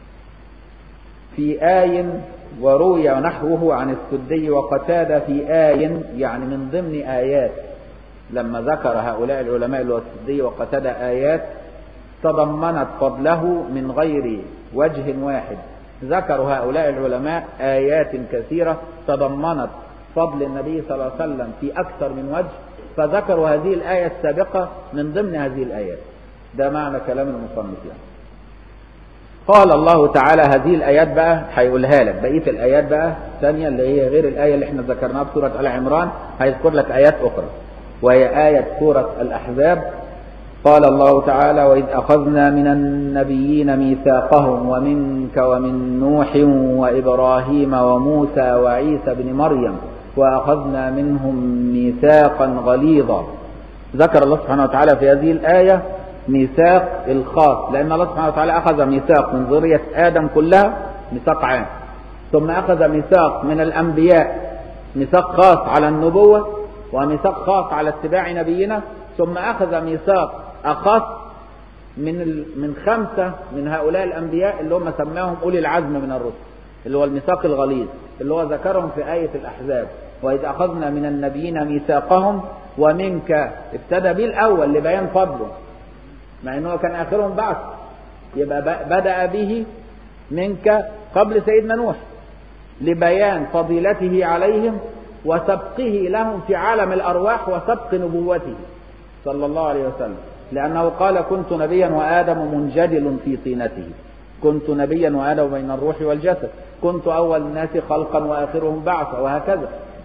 Speaker 1: في آي وروي نحوه عن السدي وقتادة في آي يعني من ضمن آيات لما ذكر هؤلاء العلماء اللي هو السدي وقتادة آيات تضمنت فضله من غير وجه واحد ذكروا هؤلاء العلماء آيات كثيرة تضمنت فضل النبي صلى الله عليه وسلم في أكثر من وجه فذكروا هذه الآية السابقة من ضمن هذه الآيات ده معنى كلام المصنف يعني قال الله تعالى هذه الآيات بقى هيقولها لك بقية الآيات بقى الثانية اللي هي غير الآية اللي احنا ذكرناها في سورة آل عمران هيذكر لك آيات أخرى وهي آية سورة الأحزاب قال الله تعالى وإذ أخذنا من النبيين ميثاقهم ومنك ومن نوح وإبراهيم وموسى وعيسى بن مريم وأخذنا منهم ميثاقا غليظا ذكر الله سبحانه وتعالى في هذه الآية ميثاق الخاص لأن الله سبحانه وتعالى أخذ ميثاق من ذرية آدم كلها ميثاق عام ثم أخذ ميثاق من الأنبياء ميثاق خاص على النبوة وميثاق خاص على اتباع نبينا ثم أخذ ميثاق أخص من من خمسة من هؤلاء الأنبياء اللي هم سماهم أولي العزم من الرسل اللي هو الميثاق الغليظ اللي هو ذكرهم في آية الأحزاب وإذ أخذنا من النبيين ميثاقهم ومنك ابتدى به الأول لبيان فضله مع أنه كان آخرهم بعث يبقى بدأ به منك قبل سيدنا نوح لبيان فضيلته عليهم وسبقه لهم في عالم الأرواح وسبق نبوته صلى الله عليه وسلم لأنه قال كنت نبيا وآدم منجدل في طينته كنت نبيا وآدم بين الروح والجسد كنت أول الناس خلقا وآخرهم بعثا وهكذا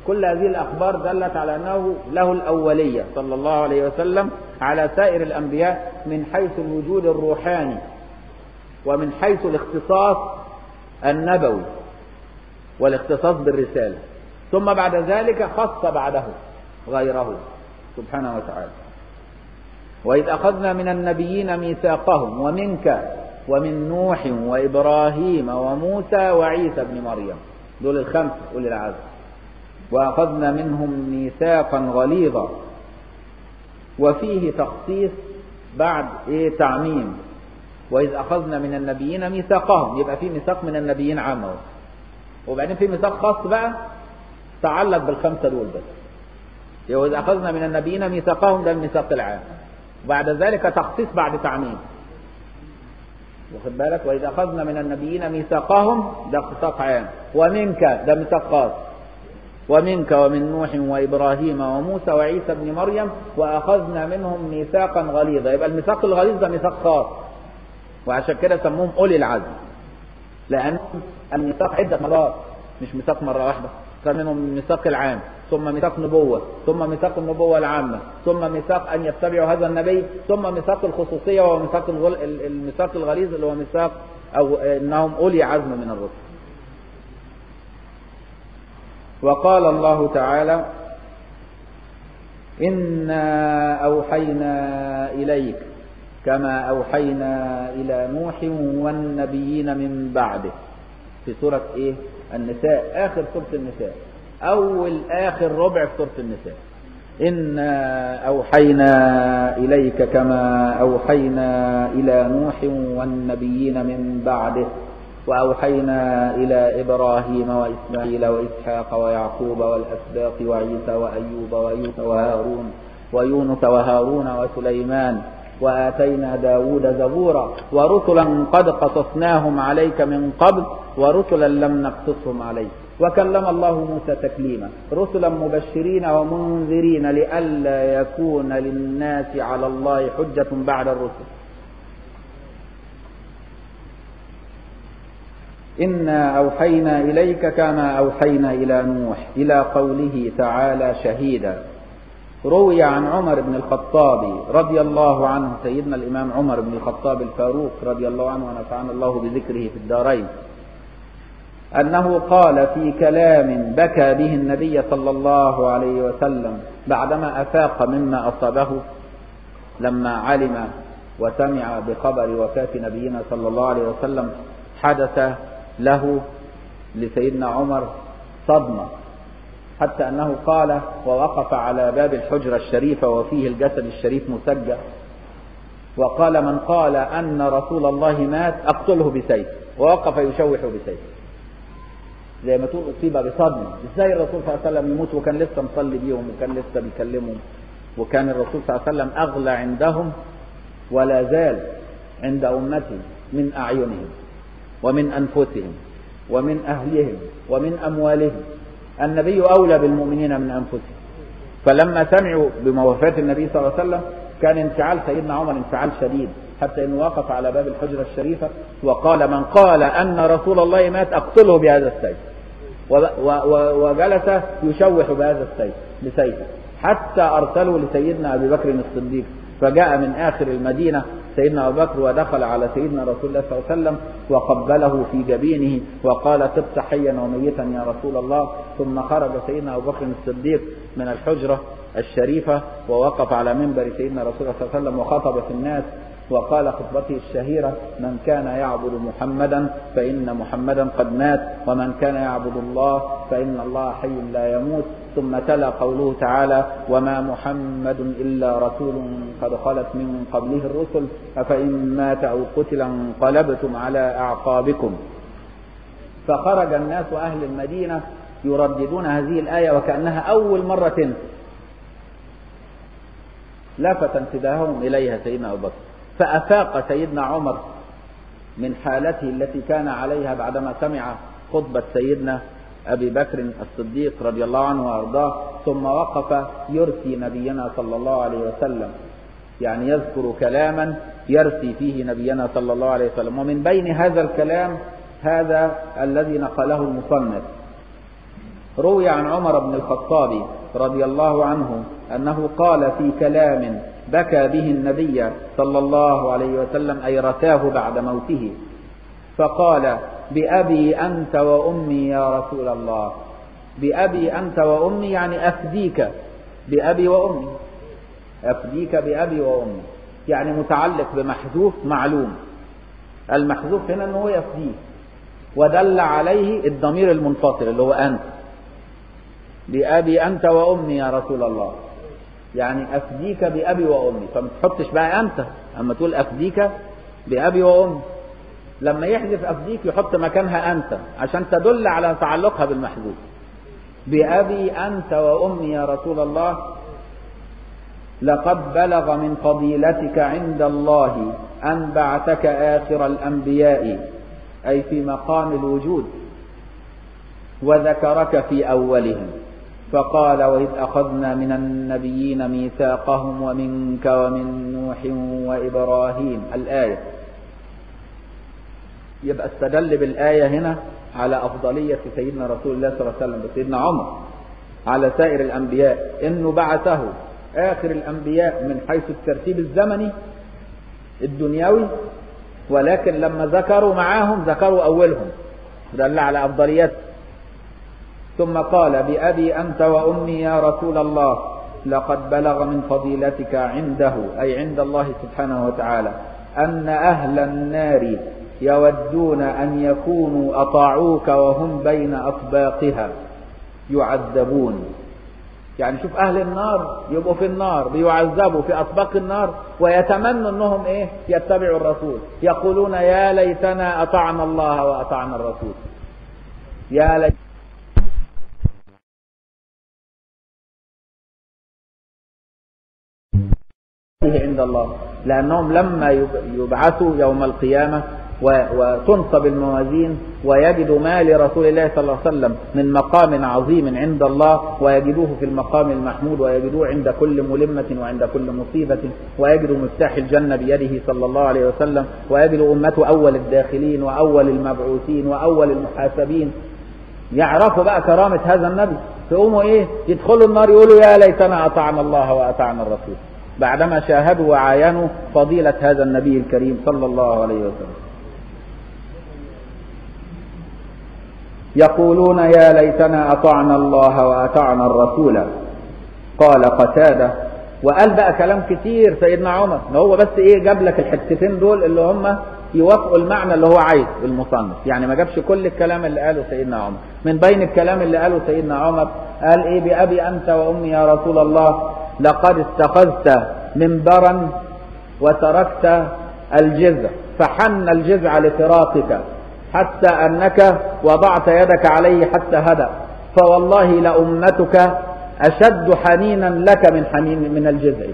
Speaker 1: كل هذه الأخبار دلت على أنه له الأولية صلى الله عليه وسلم على سائر الأنبياء من حيث الوجود الروحاني ومن حيث الاختصاص النبوي والاختصاص بالرسالة ثم بعد ذلك خص بعده غيره سبحانه وتعالى وإذ أخذنا من النبيين ميثاقهم ومنك ومن نوح وإبراهيم وموسى وعيسى بن مريم دول الخمسة أولي العزم وأخذنا منهم ميثاقا غليظا وفيه تخصيص بعد إيه تعميم وإذ أخذنا من النبيين ميثاقهم يبقى في ميثاق من النبيين عامة وبعدين في ميثاق خاص بقى تعلق بالخمسة دول بس وإذ أخذنا من النبيين ميثاقهم ده الميثاق العام بعد ذلك تخصيص بعد تعميم واخد بالك وإذا أخذنا من النبيين ميثاقهم ده ميثاق عام ومنك ده ميثاق خاص ومنك ومن نوح وإبراهيم وموسى وعيسى بن مريم وأخذنا منهم ميثاقا غليظا يبقى الميثاق الغليظ ده ميثاق خاص وعشان كده سموهم أولي العزم لأن الميثاق عدة مرات مش ميثاق مرة واحدة كان منهم الميثاق العام ثم ميثاق نبوة ثم ميثاق النبوة العامة ثم ميثاق أن يتبعوا هذا النبي ثم ميثاق الخصوصية وهو ميثاق الميثاق الغليظ اللي هو ميثاق أو أنهم أولي عزم من الرسل وقال الله تعالى إنا أوحينا إليك كما أوحينا إلى نوح والنبيين من بعده في سورة إيه النساء آخر سورة النساء أول آخر ربع في سورة النساء إنا أوحينا إليك كما أوحينا إلى نوح والنبيين من بعده وأوحينا إلى إبراهيم وإسماعيل وإسحاق ويعقوب والأسباط وعيسى وأيوب ويوسف وهارون ويونس وهارون وسليمان وآتينا داود زبورا ورسلا قد قصصناهم عليك من قبل ورسلا لم نقصصهم عليك وكلم الله موسى تكليما رسلا مبشرين ومنذرين لئلا يكون للناس على الله حجة بعد الرسل إنا أوحينا إليك كما أوحينا إلى نوح إلى قوله تعالى شهيدا روي عن عمر بن الخطاب رضي الله عنه سيدنا الإمام عمر بن الخطاب الفاروق رضي الله عنه ونفعنا الله بذكره في الدارين أنه قال في كلام بكى به النبي صلى الله عليه وسلم بعدما أفاق مما أصابه لما علم وسمع بخبر وفاة نبينا صلى الله عليه وسلم حدث له لسيدنا عمر صدمة حتى أنه قال ووقف على باب الحجرة الشريفة وفيه الجسد الشريف مسجى وقال من قال أن رسول الله مات أقتله بسيف ووقف يشوح بسيف زي ما تقول أصيب بصدمة إزاي الرسول صلى الله عليه وسلم يموت وكان لسه مصلي بيهم وكان لسه بيكلمهم وكان الرسول صلى الله عليه وسلم أغلى عندهم ولا زال عند أمته من أعينهم ومن أنفسهم ومن أهلهم ومن أموالهم النبي أولى بالمؤمنين من أنفسهم فلما سمعوا بوفاة النبي صلى الله عليه وسلم كان انفعال سيدنا عمر انفعال شديد حتى انه وقف على باب الحجرة الشريفة وقال من قال أن رسول الله مات أقتله بهذا السيف وجلس يشوح بهذا السيف بسيفه حتى أرسلوا لسيدنا أبي بكر الصديق فجاء من آخر المدينة سيدنا أبو بكر ودخل على سيدنا رسول الله صلى الله عليه وسلم وقبله في جبينه وقال تبت حيا وميتا يا رسول الله ثم خرج سيدنا أبو بكر الصديق من الحجرة الشريفة ووقف على منبر سيدنا رسول الله صلى الله عليه وسلم وخطب في الناس وقال خطبته الشهيرة من كان يعبد محمدا فإن محمدا قد مات ومن كان يعبد الله فإن الله حي لا يموت ثم تلا قوله تعالى وما محمد إلا رسول قد خلت من قبله الرسل أفإن مات أو قتل انقلبتم على أعقابكم فخرج الناس أهل المدينة يرددون هذه الآية وكأنها أول مرة تنسى لفت انتباههم إليها سيدنا أبو بكر فأفاق سيدنا عمر من حالته التي كان عليها بعدما سمع خطبة سيدنا أبي بكر الصديق رضي الله عنه وأرضاه ثم وقف يرثي نبينا صلى الله عليه وسلم يعني يذكر كلاما يرثي فيه نبينا صلى الله عليه وسلم ومن بين هذا الكلام هذا الذي نقله المصنف روي عن عمر بن الخطاب رضي الله عنه أنه قال في كلام بكى به النبي صلى الله عليه وسلم أي رثاه بعد موته فقال بأبي أنت وأمي يا رسول الله بأبي أنت وأمي يعني أفديك بأبي وأمي أفديك بأبي وأمي يعني متعلق بمحذوف معلوم المحذوف هنا أنه يفديك ودل عليه الضمير المنفصل اللي هو أنت بأبي أنت وأمي يا رسول الله يعني أفديك بأبي وأمي فما تحطش بقى أنت أما تقول أفديك بأبي وأمي لما يحذف أفديك يحط مكانها أنت عشان تدل على تعلقها بالمحذوف بأبي أنت وأمي يا رسول الله لقد بلغ من فضيلتك عند الله أن بعثك آخر الأنبياء أي في مقام الوجود وذكرك في أولهم فقال وإذ أخذنا من النبيين ميثاقهم ومنك ومن نوح وإبراهيم الآية يبقى استدل بالآية هنا على أفضلية سيدنا رسول الله صلى الله عليه وسلم وسيدنا عمر على سائر الأنبياء إنه بعثه آخر الأنبياء من حيث الترتيب الزمني الدنيوي ولكن لما ذكروا معاهم ذكروا أولهم دل على أفضليته ثم قال بأبي أنت وأمي يا رسول الله لقد بلغ من فضيلتك عنده أي عند الله سبحانه وتعالى أن أهل النار يودون أن يكونوا أطاعوك وهم بين أطباقها يعذبون يعني شوف أهل النار يبقوا في النار بيعذبوا في أطباق النار ويتمنوا أنهم إيه يتبعوا الرسول يقولون يا ليتنا أطعنا الله وأطعنا الرسول يا ليت عند الله لأنهم لما يبعثوا يوم القيامة وتنصب الموازين ويجدوا ما لرسول الله صلى الله عليه وسلم من مقام عظيم عند الله ويجدوه في المقام المحمود ويجدوه عند كل ملمة وعند كل مصيبة ويجدوا مفتاح الجنة بيده صلى الله عليه وسلم ويجدوا أمته أول الداخلين وأول المبعوثين وأول المحاسبين يعرفوا بقى كرامة هذا النبي تقوموا ايه يدخلوا النار يقولوا يا ليتنا أطعنا الله وأطعنا الرسول بعدما شاهدوا وعاينوا فضيلة هذا النبي الكريم صلى الله عليه وسلم يقولون يا ليتنا أطعنا الله وأطعنا الرسول قال قتادة وقال بقى كلام كتير سيدنا عمر ان هو بس ايه جاب لك الحتتين دول اللي هم يوافقوا المعنى اللي هو عايز المصنف يعني ما جابش كل الكلام اللي قاله سيدنا عمر من بين الكلام اللي قاله سيدنا عمر قال ايه بأبي أنت وأمي يا رسول الله لقد اتخذت منبرا وتركت الجذع فحن الجذع لفراقك حتى أنك وضعت يدك عليه حتى هدأ فوالله لأمتك أشد حنينا لك من حنين من الجذع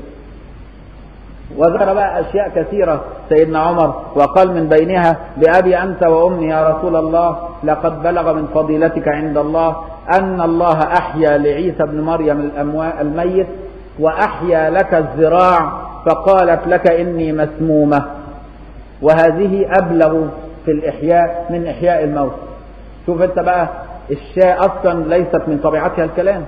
Speaker 1: وذكر بقى أشياء كثيرة سيدنا عمر وقال من بينها بأبي أنت وأمي يا رسول الله لقد بلغ من فضيلتك عند الله أن الله أحيا لعيسى بن مريم الميت وأحيا لك الذراع فقالت لك إني مسمومة وهذه أبلغ في الإحياء من إحياء الموت شوف أنت بقى الشاة أصلا ليست من طبيعتها الكلام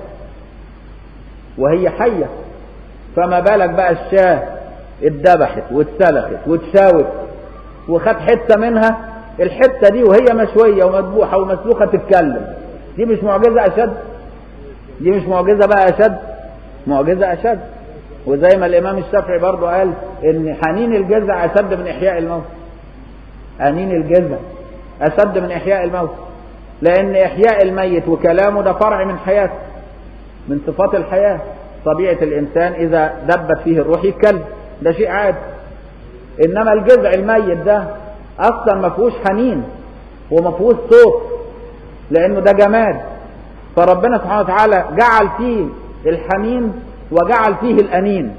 Speaker 1: وهي حية فما بالك بقى الشاة اتذبحت واتسلخت واتشاوت وخد حتة منها الحتة دي وهي مشوية ومذبوحة ومسلوخة تتكلم دي مش معجزة أشد دي مش معجزة بقى أشد معجزة أشد وزي ما الإمام الشافعي برضه قال إن حنين الجزع أشد من إحياء الموت حنين الجزع أشد من إحياء الموت لأن إحياء الميت وكلامه ده فرع من حياته من صفات الحياة طبيعة الإنسان إذا دبت فيه الروح يتكلم ده شيء عادي إنما الجذع الميت ده أصلا ما فيهوش حنين وما فيهوش صوت لأنه ده جماد فربنا سبحانه وتعالى جعل فيه الحنين وجعل فيه الأنين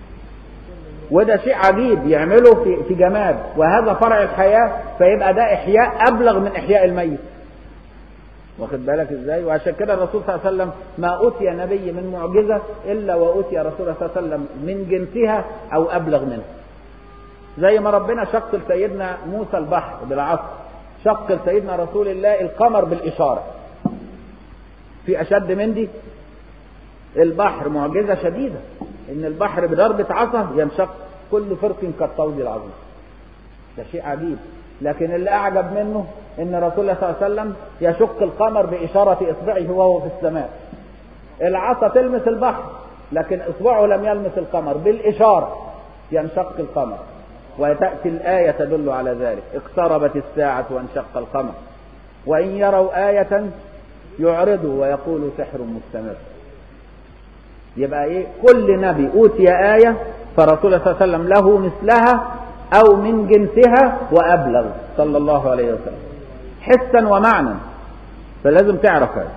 Speaker 1: وده شيء عجيب يعمله في في جماد وهذا فرع الحياة فيبقى ده إحياء أبلغ من إحياء الميت واخد بالك ازاي وعشان كده الرسول صلى الله عليه وسلم ما أوتي نبي من معجزة إلا وأوتي رسول الله صلى الله عليه وسلم من جنسها أو أبلغ منها زي ما ربنا شق لسيدنا موسى البحر بالعصر شق لسيدنا رسول الله القمر بالإشارة في اشد من دي البحر معجزة شديدة ان البحر بضربة عصا ينشق كل فرق كالطود العظيم ده شيء عجيب لكن اللي اعجب منه ان رسول الله صلى الله عليه وسلم يشق القمر باشارة اصبعه وهو في السماء العصا تلمس البحر لكن اصبعه لم يلمس القمر بالاشارة ينشق القمر وتأتي الآية تدل على ذلك اقتربت الساعة وانشق القمر وإن يروا آية يعرضوا ويقولوا سحر مستمر يبقى ايه كل نبي اوتي آية فرسول الله صلى الله عليه وسلم له مثلها او من جنسها وابلغ صلى الله عليه وسلم حسا ومعنى فلازم تعرف هذا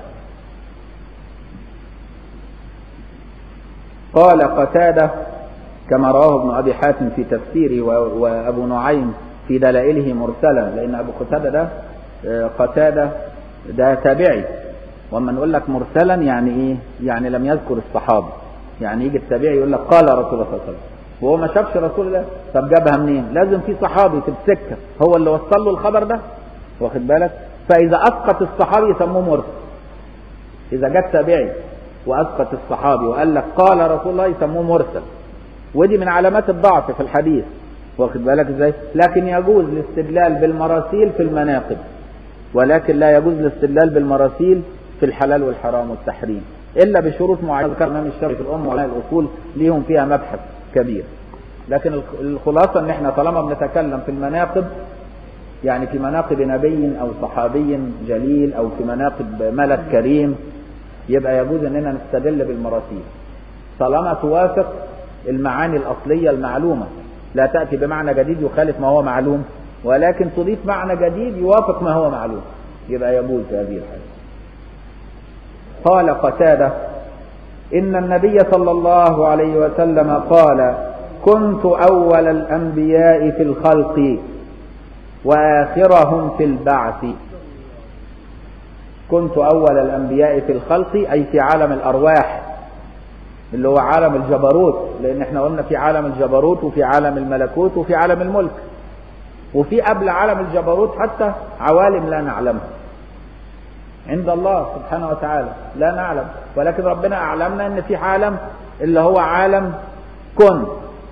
Speaker 1: قال قتادة كما رواه ابن ابي حاتم في تفسيره وابو نعيم في دلائله مرسلا لان ابو قتادة ده قتادة ده تابعي واما نقول لك مرسلا يعني ايه يعني لم يذكر الصحابه يعني يجي التابعي يقول لك قال رسول الله صلى الله عليه وسلم وهو ما شافش رسول الله طب جابها منين لازم في صحابي في السكه هو اللي وصل له الخبر ده واخد بالك فاذا اسقط الصحابي يسموه مرسل اذا جاء تابعي واسقط الصحابي وقال لك قال رسول الله يسموه مرسل ودي من علامات الضعف في الحديث واخد بالك ازاي لكن يجوز الاستدلال بالمراسيل في المناقب ولكن لا يجوز الاستدلال بالمراسيل في الحلال والحرام والتحريم الا بشروط معينه ذكر امام الشرعي في الام وعلماء الاصول ليهم فيها مبحث كبير لكن الخلاصه ان احنا طالما بنتكلم في المناقب يعني في مناقب نبي او صحابي جليل او في مناقب ملك كريم يبقى يجوز اننا نستدل بالمراسيل طالما توافق المعاني الاصليه المعلومه لا تاتي بمعنى جديد يخالف ما هو معلوم ولكن تضيف معنى جديد يوافق ما هو معلوم يبقى يجوز هذه الحاله قال قتاده ان النبي صلى الله عليه وسلم قال كنت اول الانبياء في الخلق واخرهم في البعث كنت اول الانبياء في الخلق اي في عالم الارواح اللي هو عالم الجبروت لان احنا قلنا في عالم الجبروت وفي عالم الملكوت وفي عالم الملك وفي قبل عالم الجبروت حتى عوالم لا نعلمها عند الله سبحانه وتعالى لا نعلم ولكن ربنا اعلمنا ان في عالم اللي هو عالم كن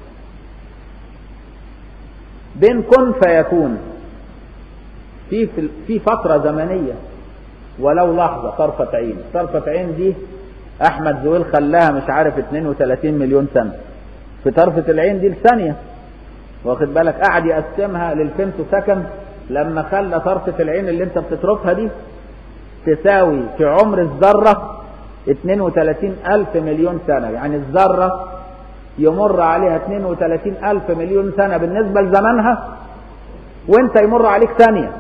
Speaker 1: بين كن فيكون في في فتره زمنيه ولو لحظه طرفه عين طرفه عين دي احمد زويل خلاها مش عارف 32 مليون سنه في طرفه العين دي لثانيه واخد بالك قعد يقسمها للفيمتو سكند لما خلى طرفه العين اللي انت بتتركها دي تساوي في عمر الذرة 32 ألف مليون سنة يعني الذرة يمر عليها 32 ألف مليون سنة بالنسبة لزمنها وانت يمر عليك ثانية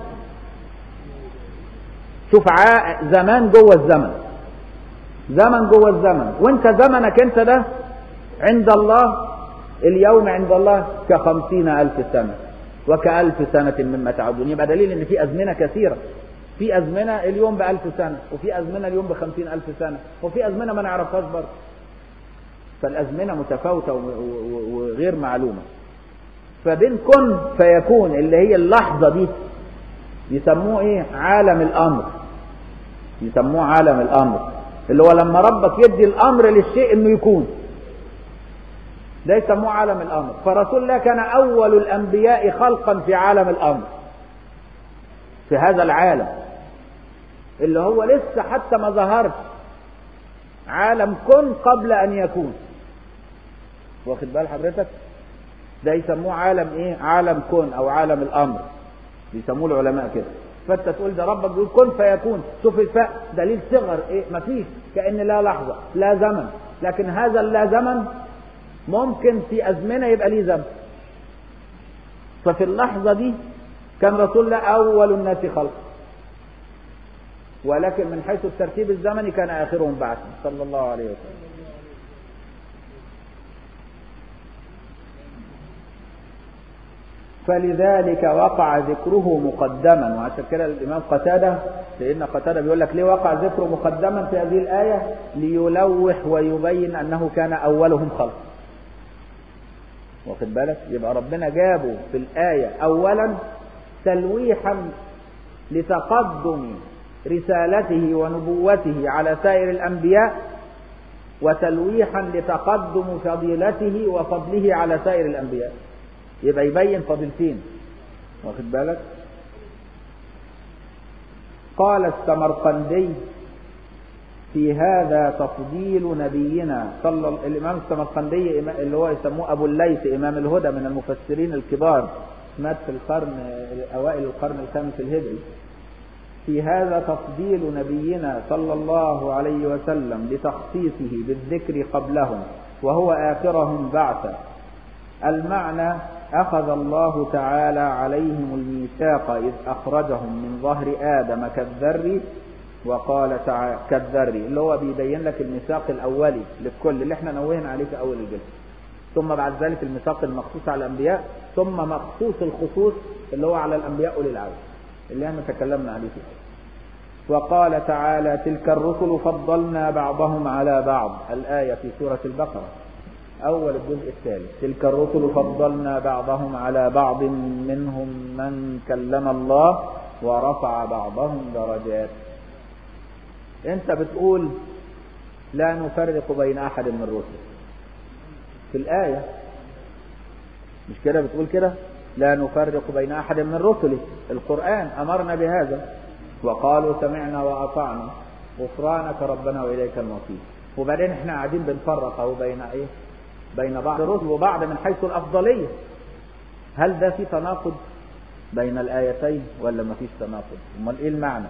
Speaker 1: شوف زمان جوه الزمن زمن جوه الزمن وانت زمنك انت ده عند الله اليوم عند الله كخمسين ألف سنة وكألف سنة مما تعدون يبقى دليل ان في أزمنة كثيرة في أزمنة اليوم بألف سنة وفي أزمنة اليوم بخمسين ألف سنة وفي أزمنة ما نعرفهاش برضه فالأزمنة متفاوتة وغير معلومة فبين كن فيكون اللي هي اللحظة دي يسموه ايه عالم الأمر يسموه عالم الأمر اللي هو لما ربك يدي الأمر للشيء انه يكون ده يسموه عالم الأمر فرسول الله كان أول الأنبياء خلقا في عالم الأمر في هذا العالم اللي هو لسه حتى ما ظهرش عالم كن قبل ان يكون واخد بال حضرتك ده يسموه عالم ايه عالم كن او عالم الامر بيسموه العلماء كده فانت تقول ده ربك بيقول كن فيكون شوف الفاء دليل صغر ايه مفيش كان لا لحظه لا زمن لكن هذا اللا زمن ممكن في ازمنه يبقى ليه زمن ففي اللحظه دي كان رسول الله أول الناس خلقا ولكن من حيث الترتيب الزمني كان آخرهم بعثا صلى الله عليه وسلم فلذلك وقع ذكره مقدما وعشان كده الإمام قتادة لأن قتادة بيقول لك ليه وقع ذكره مقدما في هذه الآية ليلوح ويبين أنه كان أولهم خلقا واخد بالك يبقى ربنا جابه في الآية أولا تلويحا لتقدم
Speaker 2: رسالته ونبوته على سائر الأنبياء وتلويحا لتقدم فضيلته وفضله على سائر الأنبياء يبقى يبين فضيلتين واخد بالك قال السمرقندي في هذا تفضيل نبينا صلى الامام السمرقندي اللي هو يسموه ابو الليث امام الهدى من المفسرين الكبار مات في القرن اوائل القرن الخامس الهجري في هذا تفضيل نبينا صلى الله عليه وسلم لتخصيصه بالذكر قبلهم وهو اخرهم بعثا المعنى اخذ الله تعالى عليهم الميثاق اذ اخرجهم من ظهر ادم كالذر وقال تعالى كالذر اللي هو بيبين لك الميثاق الاولي للكل اللي احنا نوهنا عليه في اول الجلسه ثم بعد ذلك الميثاق المخصوص على الانبياء ثم مخصوص الخصوص اللي هو على الانبياء اولي العزم اللي احنا تكلمنا عليه فيه وقال تعالى تلك الرسل فضلنا بعضهم على بعض الايه في سوره البقره اول الجزء الثالث تلك الرسل فضلنا بعضهم على بعض منهم من كلم الله ورفع بعضهم درجات انت بتقول لا نفرق بين احد من الرسل في الآية مش كده بتقول كده لا نفرق بين أحد من رسله القرآن أمرنا بهذا وقالوا سمعنا وأطعنا غفرانك ربنا وإليك المصير وبعدين احنا قاعدين بنفرق أهو بين إيه بين بعض الرسل وبعض من حيث الأفضلية هل ده في تناقض بين الآيتين ولا ما فيش تناقض امال إيه المعنى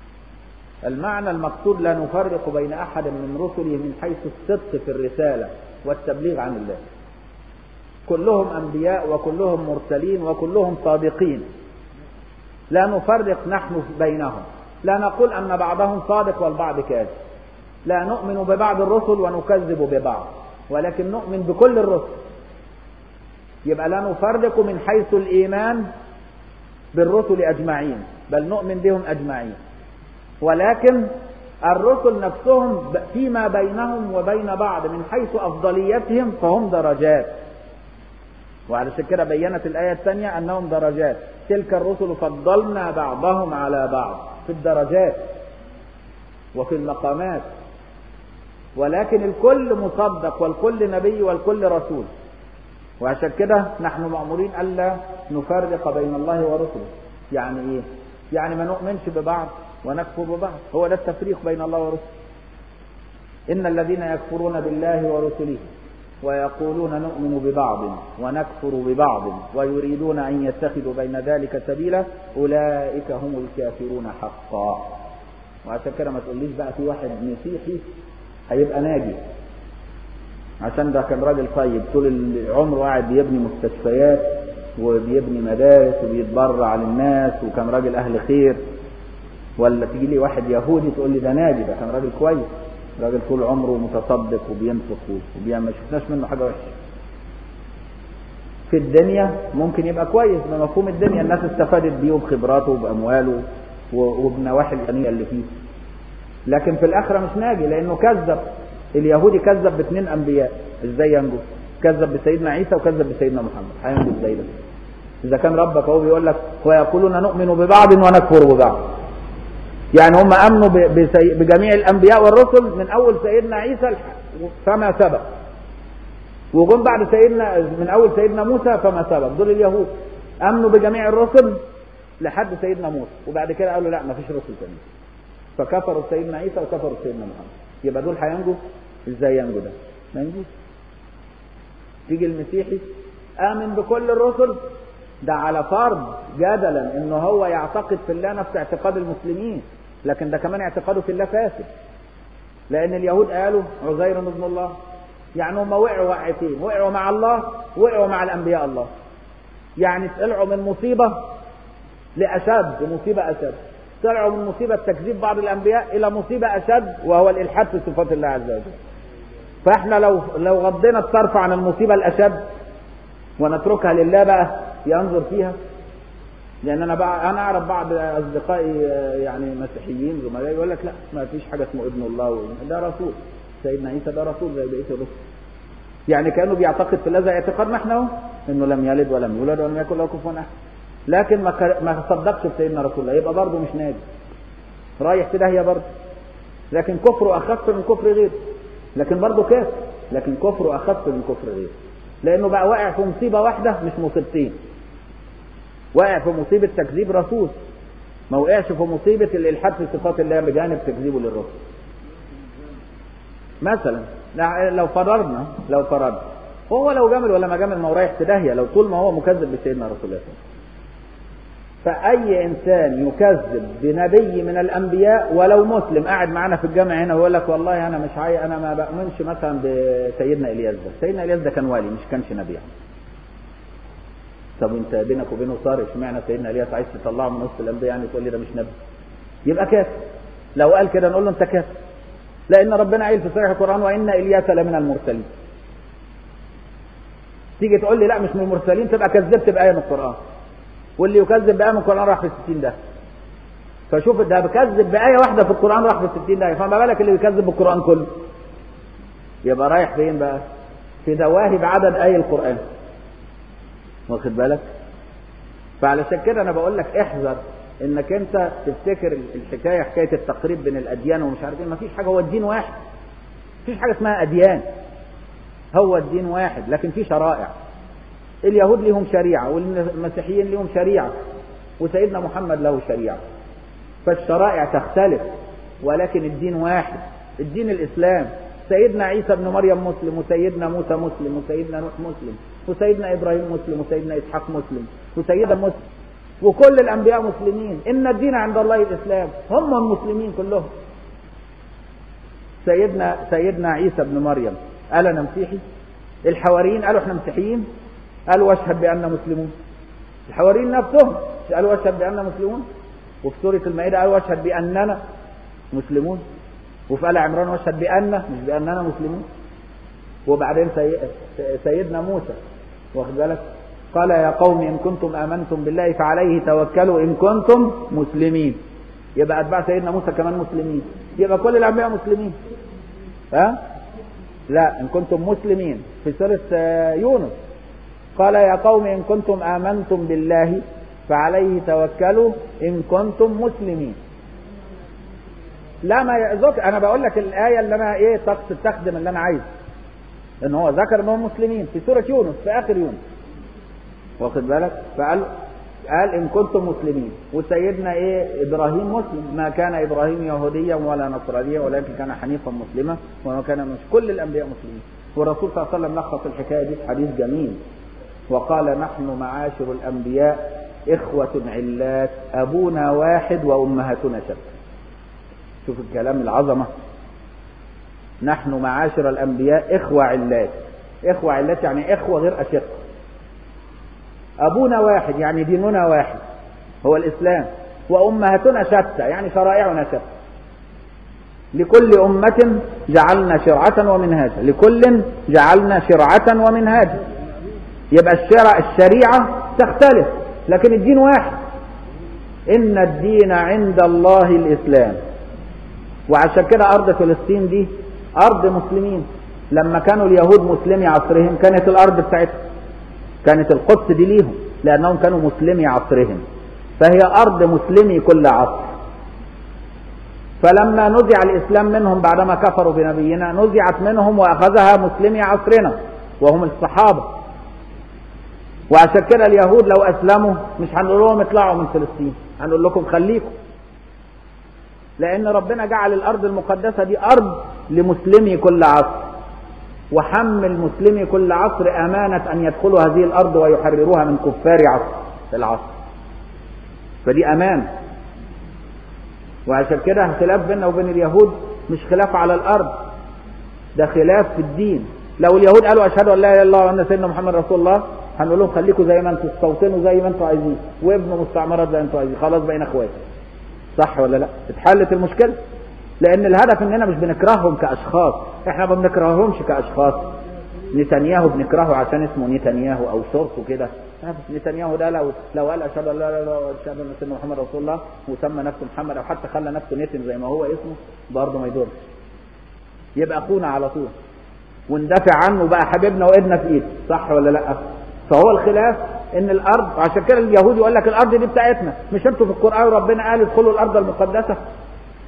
Speaker 2: المعنى المقصود لا نفرق بين أحد من رسله من حيث الصدق في الرسالة والتبليغ عن الله كلهم أنبياء وكلهم مرسلين وكلهم صادقين لا نفرق نحن بينهم لا نقول أن بعضهم صادق والبعض كاذب لا نؤمن ببعض الرسل ونكذب ببعض ولكن نؤمن بكل الرسل يبقى لا نفرق من حيث الإيمان بالرسل أجمعين بل نؤمن بهم أجمعين ولكن الرسل نفسهم فيما بينهم وبين بعض من حيث أفضليتهم فهم درجات وعلشان كده بينت الآية الثانية أنهم درجات تلك الرسل فضلنا بعضهم على بعض في الدرجات وفي المقامات ولكن الكل مصدق والكل نبي والكل رسول وعشان كده نحن مأمورين ألا نفرق بين الله ورسله يعني إيه؟ يعني ما نؤمنش ببعض ونكفر ببعض هو ده التفريق بين الله ورسله إن الذين يكفرون بالله ورسله ويقولون نؤمن ببعض ونكفر ببعض ويريدون أن يتخذوا بين ذلك سبيلا أولئك هم الكافرون حقا وعشان كده ما تقوليش بقى في واحد مسيحي هيبقى ناجي عشان ده كان راجل طيب طول العمر قاعد بيبني مستشفيات وبيبني مدارس وبيتبرع للناس وكان راجل أهل خير ولا تيجي لي واحد يهودي تقول لي ده ناجي ده كان راجل كويس راجل طول عمره متصدق وبينفق وبيعمل ما شفناش منه حاجه وحشه في الدنيا ممكن يبقى كويس بمفهوم الدنيا الناس استفادت بيه وبخبراته وبامواله وبنواحي الغنيه اللي فيه لكن في الاخره مش ناجي لانه كذب اليهودي كذب باثنين انبياء ازاي ينجو كذب بسيدنا عيسى وكذب بسيدنا محمد هينجو ازاي ده اذا كان ربك هو بيقول لك ويقولون نؤمن ببعض ونكفر ببعض يعني هم امنوا بجميع الانبياء والرسل من اول سيدنا عيسى فما سبق وجم بعد سيدنا من اول سيدنا موسى فما سبق دول اليهود امنوا بجميع الرسل لحد سيدنا موسى وبعد كده قالوا لا ما فيش رسل تاني فكفروا سيدنا عيسى وكفروا سيدنا محمد يبقى دول هينجوا ازاي ينجوا ده ما ينجوش تيجي المسيحي امن بكل الرسل ده على فرض جدلا ان هو يعتقد في الله نفس اعتقاد المسلمين لكن ده كمان اعتقاده في الله فاسد لان اليهود قالوا عزير ابن الله يعني هم وقعوا وقعتين وقعوا مع الله وقعوا مع الانبياء الله يعني طلعوا من مصيبه لاشد مصيبه اشد طلعوا من مصيبه تكذيب بعض الانبياء الى مصيبه اشد وهو الالحاد في صفات الله عز وجل فاحنا لو لو غضينا الطرف عن المصيبه الاشد ونتركها لله بقى ينظر فيها لان انا بقى انا اعرف بعض اصدقائي يعني مسيحيين زملائي يقول لك لا ما فيش حاجه اسمه ابن الله ده رسول سيدنا عيسى ده رسول زي بقيه الرسل يعني كانوا بيعتقد في الله زي اعتقادنا احنا اهو انه لم يلد ولم يولد ولم يكن له كفوا احد لكن ما ما صدقش بسيدنا رسول الله يبقى برضه مش ناجي رايح في داهيه برضه لكن كفره اخف من كفر غيره لكن برضه كافر لكن كفره اخف من كفر غيره لانه بقى واقع في مصيبه واحده مش مصيبتين واقع في مصيبه تكذيب رسول ما وقعش في مصيبه الالحاد في صفات الله بجانب تكذيبه للرسل مثلا لو فرضنا لو فرضنا هو لو جامل ولا ما جامل ما هو رايح في داهيه لو طول ما هو مكذب بسيدنا رسول الله صلى الله عليه وسلم فأي إنسان يكذب بنبي من الأنبياء ولو مسلم قاعد معانا في الجامع هنا ويقول لك والله أنا مش عاي أنا ما بأمنش مثلا بسيدنا إلياس ده، سيدنا إلياس ده كان والي مش كانش نبي يعني. طب أنت بينك وبينه صار اشمعنى سيدنا إلياس عايز تطلعه من وسط الأنبياء يعني تقول لي ده مش نبي. يبقى كافر. لو قال كده نقول له أنت كافر. لأن ربنا قايل في صحيح القرآن وإن إلياس لمن المرسلين. تيجي تقول لي لا مش من المرسلين تبقى كذبت بآية من القرآن. واللي يكذب بآية من القرآن راح في الستين ده فشوف ده بكذب بآية واحدة في القرآن راح في الستين ده فما بالك اللي بيكذب بالقرآن كله يبقى رايح فين بقى في دواهي بعدد آية القرآن واخد بالك فعلشان كده انا بقول لك احذر انك انت تفتكر الحكايه حكايه التقريب بين الاديان ومش عارف ايه مفيش حاجه هو الدين واحد مفيش حاجه اسمها اديان هو الدين واحد لكن في شرائع اليهود لهم شريعة والمسيحيين لهم شريعة وسيدنا محمد له شريعة فالشرائع تختلف ولكن الدين واحد الدين الإسلام سيدنا عيسى ابن مريم مسلم وسيدنا موسى مسلم وسيدنا نوح مسلم وسيدنا إبراهيم مسلم وسيدنا إسحاق مسلم وسيدنا مسلم وكل الأنبياء مسلمين إن الدين عند الله الإسلام هم المسلمين كلهم سيدنا سيدنا عيسى ابن مريم قال أنا مسيحي الحواريين قالوا احنا مسيحيين قالوا واشهد بأننا مسلمون الحواريين نفسهم قالوا واشهد بأننا مسلمون وفي سورة المائدة قالوا واشهد بأننا مسلمون وفي آل عمران واشهد بأن مش بأننا مسلمون وبعدين سي... سيدنا موسى واخد بالك قال يا قوم إن كنتم آمنتم بالله فعليه توكلوا إن كنتم مسلمين يبقى أتباع سيدنا موسى كمان مسلمين يبقى كل الأنبياء مسلمين ها لا إن كنتم مسلمين في سورة يونس قال يا قوم إن كنتم آمنتم بالله فعليه توكلوا إن كنتم مسلمين لا ما يعزك أنا بقول لك الآية اللي أنا إيه تقصد تخدم اللي أنا عايزه إن هو ذكر إنهم مسلمين في سورة يونس في آخر يونس واخد بالك فقال قال إن كنتم مسلمين وسيدنا إيه إبراهيم مسلم ما كان إبراهيم يهوديا ولا نصرانيا ولكن كان حنيفا مسلما وما كان مش كل الأنبياء مسلمين والرسول صلى الله عليه وسلم لخص الحكاية دي في حديث جميل وقال نحن معاشر الأنبياء إخوة علات أبونا واحد وأمهاتنا شتى شوف الكلام العظمة نحن معاشر الأنبياء إخوة علات إخوة علات يعني إخوة غير أشقة أبونا واحد يعني ديننا واحد هو الإسلام وأمهاتنا شتى يعني شرائعنا شتى لكل أمة جعلنا شرعة ومنهاجا لكل جعلنا شرعة ومنهاجا يبقى الشرع الشريعة تختلف لكن الدين واحد إن الدين عند الله الإسلام وعشان كده أرض فلسطين دي أرض مسلمين لما كانوا اليهود مسلمي عصرهم كانت الأرض بتاعتهم كانت القدس دي ليهم لأنهم كانوا مسلمي عصرهم فهي أرض مسلمي كل عصر فلما نزع الإسلام منهم بعدما كفروا بنبينا نزعت منهم وأخذها مسلمي عصرنا وهم الصحابة وعشان كده اليهود لو أسلموا مش هنقول لهم اطلعوا من فلسطين هنقول لكم خليكم لأن ربنا جعل الأرض المقدسة دي أرض لمسلمي كل عصر وحمل مسلمي كل عصر أمانة أن يدخلوا هذه الأرض ويحرروها من كفار عصر العصر فدي أمانة وعشان كده خلاف بيننا وبين اليهود مش خلاف على الأرض ده خلاف في الدين لو اليهود قالوا أشهد أن لا إله إلا الله وأن سيدنا محمد رسول الله هنقول لهم خليكم زي ما انتم استوطنوا زي ما انتم عايزين وابنوا مستعمرات زي ما انتم عايزين خلاص بقينا اخوات صح ولا لا اتحلت المشكله لان الهدف اننا مش بنكرههم كاشخاص احنا ما بنكرههمش كاشخاص نتنياهو بنكرهه عشان اسمه نتنياهو او صورته كده نتنياهو ده لو لو قال اشهد ان لا اله الا الله واشهد ان سيدنا محمد رسول الله وسمى نفسه محمد او حتى خلى نفسه نتن زي ما هو اسمه برضه ما يضرش يبقى اخونا على طول وندافع عنه بقى حبيبنا وايدنا في ايد صح ولا لا فهو الخلاف ان الارض عشان كده اليهود يقول لك الارض دي بتاعتنا مش انتوا في القران ربنا قال ادخلوا الارض المقدسه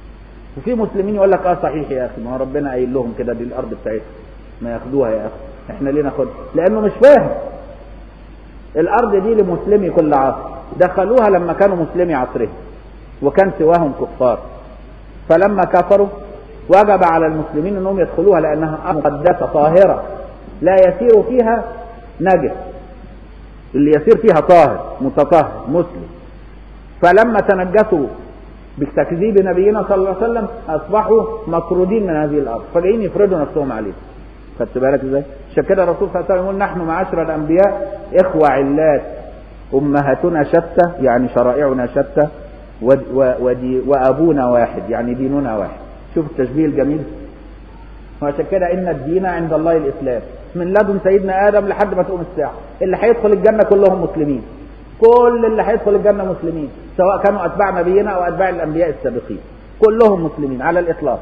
Speaker 2: وفي مسلمين يقول لك اه صحيح يا اخي ما هو ربنا قايل لهم كده دي الارض بتاعتهم ما ياخدوها يا اخي احنا ليه ناخدها لانه مش فاهم الارض دي لمسلمي كل عصر دخلوها لما كانوا مسلمي عصرهم وكان سواهم كفار فلما كفروا وجب على المسلمين انهم يدخلوها لانها مقدسه طاهره لا يسير فيها نجس اللي يسير فيها طاهر متطهر مسلم فلما تنجسوا بتكذيب نبينا صلى الله عليه وسلم اصبحوا مطرودين من هذه الارض فجايين يفرضوا نفسهم عليه خدت بالك ازاي؟ عشان كده الرسول صلى الله عليه وسلم يقول نحن معاشر الانبياء اخوه علات امهاتنا شتى يعني شرائعنا شتى ودي وابونا واحد يعني ديننا واحد شوف التشبيه الجميل وعشان كده ان الدين عند الله الاسلام من لدن سيدنا ادم لحد ما تقوم الساعه اللي هيدخل الجنه كلهم مسلمين كل اللي هيدخل الجنه مسلمين سواء كانوا اتباع نبينا او اتباع الانبياء السابقين كلهم مسلمين على الاطلاق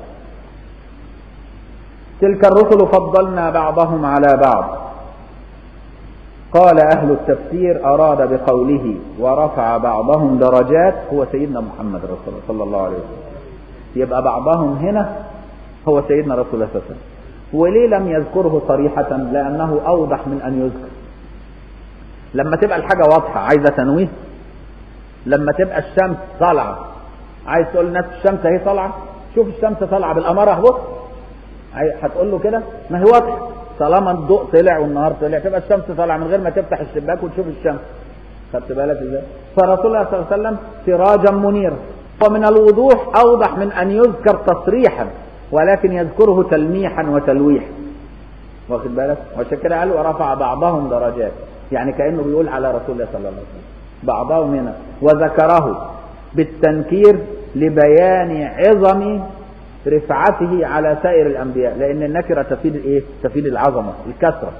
Speaker 2: تلك الرسل فضلنا بعضهم على بعض قال أهل التفسير أراد بقوله ورفع بعضهم درجات هو سيدنا محمد رسول الله صلى الله عليه وسلم يبقى بعضهم هنا هو سيدنا رسول الله صلى الله عليه وسلم وليه لم يذكره صريحة لأنه أوضح من أن يذكر لما تبقى الحاجة واضحة عايزة تنويه لما تبقى الشمس طالعة عايز تقول للناس الشمس اهي طالعة شوف الشمس طالعة بالأمارة اهو هتقول له كده ما هي واضحة طالما الضوء طلع والنهار طلع تبقى الشمس طالعه من غير ما تفتح الشباك وتشوف الشمس خدت بالك ازاي فرسول الله صلى الله عليه وسلم سراجا منيرا ومن الوضوح اوضح من ان يذكر تصريحا ولكن يذكره تلميحا وتلويحا واخد بالك وعشان كده قال ورفع بعضهم درجات يعني كانه بيقول على رسول الله صلى الله عليه وسلم بعضهم هنا وذكره بالتنكير لبيان عظم رفعته على سائر الانبياء لان النكره تفيد الايه تفيد العظمه الكثره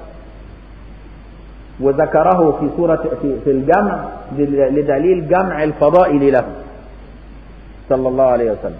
Speaker 2: وذكره في سوره في, في الجمع لدليل جمع الفضائل له صلى الله عليه وسلم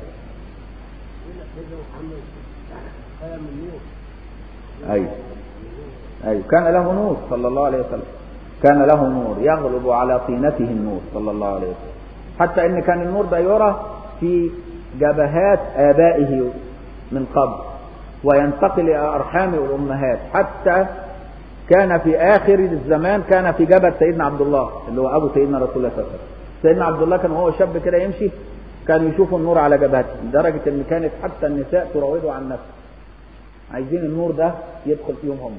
Speaker 2: ايوه ايوه كان له نور صلى الله عليه وسلم كان له نور يغلب على طينته النور صلى الله عليه وسلم حتى ان كان النور ده يرى في جبهات آبائه من قبل وينتقل إلى أرحام الأمهات حتى كان في آخر الزمان كان في جبهة سيدنا عبد الله اللي هو أبو سيدنا رسول الله صلى الله عليه وسلم سيدنا عبد الله كان وهو شاب كده يمشي كانوا يشوفوا النور على جبهته لدرجة إن كانت حتى النساء تراوده عن نفسه عايزين النور ده يدخل فيهم هم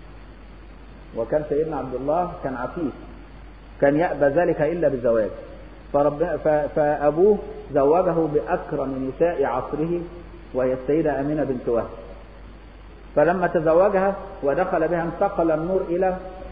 Speaker 2: وكان سيدنا عبد الله كان عفيف كان يأبى ذلك إلا بزواج فرب فأبوه زوجه بأكرم نساء عصره وهي السيدة أمينة بنت وهب فلما تزوجها ودخل بها انتقل النور إلى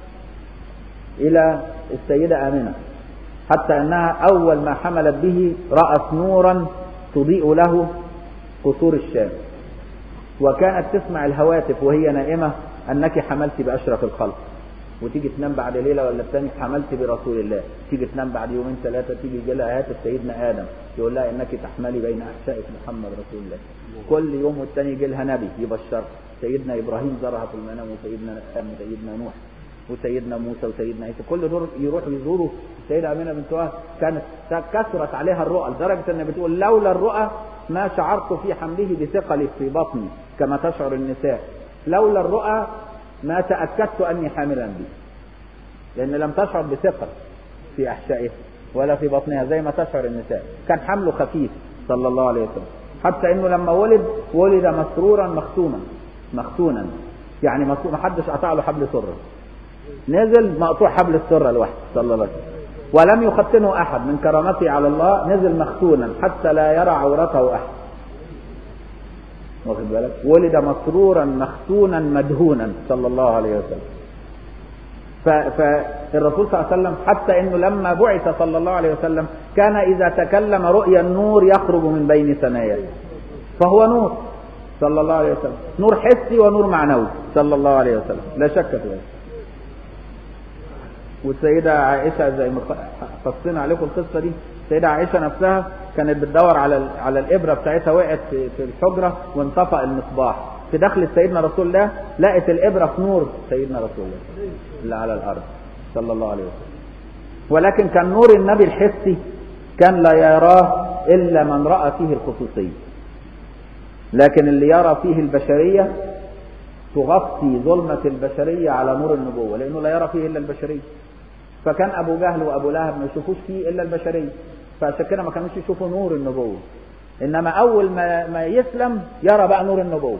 Speaker 2: إلى السيدة آمنة حتى أنها أول ما حملت به رأت نورا تضيء له قصور الشام وكانت تسمع الهواتف وهي نائمة أنك حملت بأشرف الخلق وتيجي تنام بعد ليله ولا الثاني حملت برسول الله تيجي تنام بعد يومين ثلاثه تيجي يجي لها هاتف سيدنا ادم يقول لها انك تحملي بين احشائك محمد رسول الله كل يوم والثاني يجي لها نبي يبشر سيدنا ابراهيم زرها في المنام وسيدنا سيدنا نوح وسيدنا موسى وسيدنا عيسى كل دول يروحوا يزوروا السيده امينه بنت وهب كانت كثرت عليها الرؤى لدرجه ان بتقول لولا الرؤى ما شعرت في حمله بثقل في بطني كما تشعر النساء لولا الرؤى ما تأكدت أني حاملا به لأن لم تشعر بثقل في أحشائها ولا في بطنها زي ما تشعر النساء كان حمله خفيف صلى الله عليه وسلم حتى انه لما ولد ولد مسرورا مختونا مختونا يعني ما حدش قطع له حبل سره نزل مقطوع حبل السره لوحده صلى الله عليه وسلم ولم يختنه احد من كرامته على الله نزل مختونا حتى لا يرى عورته احد واخد بالك ولد مسرورا مختونا مدهونا صلى الله عليه وسلم فالرسول صلى الله عليه وسلم حتى انه لما بعث صلى الله عليه وسلم كان اذا تكلم رؤيا النور يخرج من بين ثناياه فهو نور صلى الله عليه وسلم نور حسي ونور معنوي صلى الله عليه وسلم لا شك في ذلك والسيدة عائشة زي ما قصينا عليكم القصة دي السيدة عائشة نفسها كانت بتدور على على الإبرة بتاعتها وقعت في الحجرة وانطفأ المصباح في دخل سيدنا رسول الله لقت الإبرة في نور سيدنا رسول الله اللي على الأرض صلى الله عليه وسلم ولكن كان نور النبي الحسي كان لا يراه إلا من رأى فيه الخصوصية لكن اللي يرى فيه البشرية تغطي ظلمة البشرية على نور النبوة لأنه لا يرى فيه إلا البشرية فكان أبو جهل وأبو لهب ما يشوفوش فيه إلا البشرية فعشان كده ما كانوش يشوفوا نور النبوة إنما أول ما, ما يسلم يرى بقى نور النبوة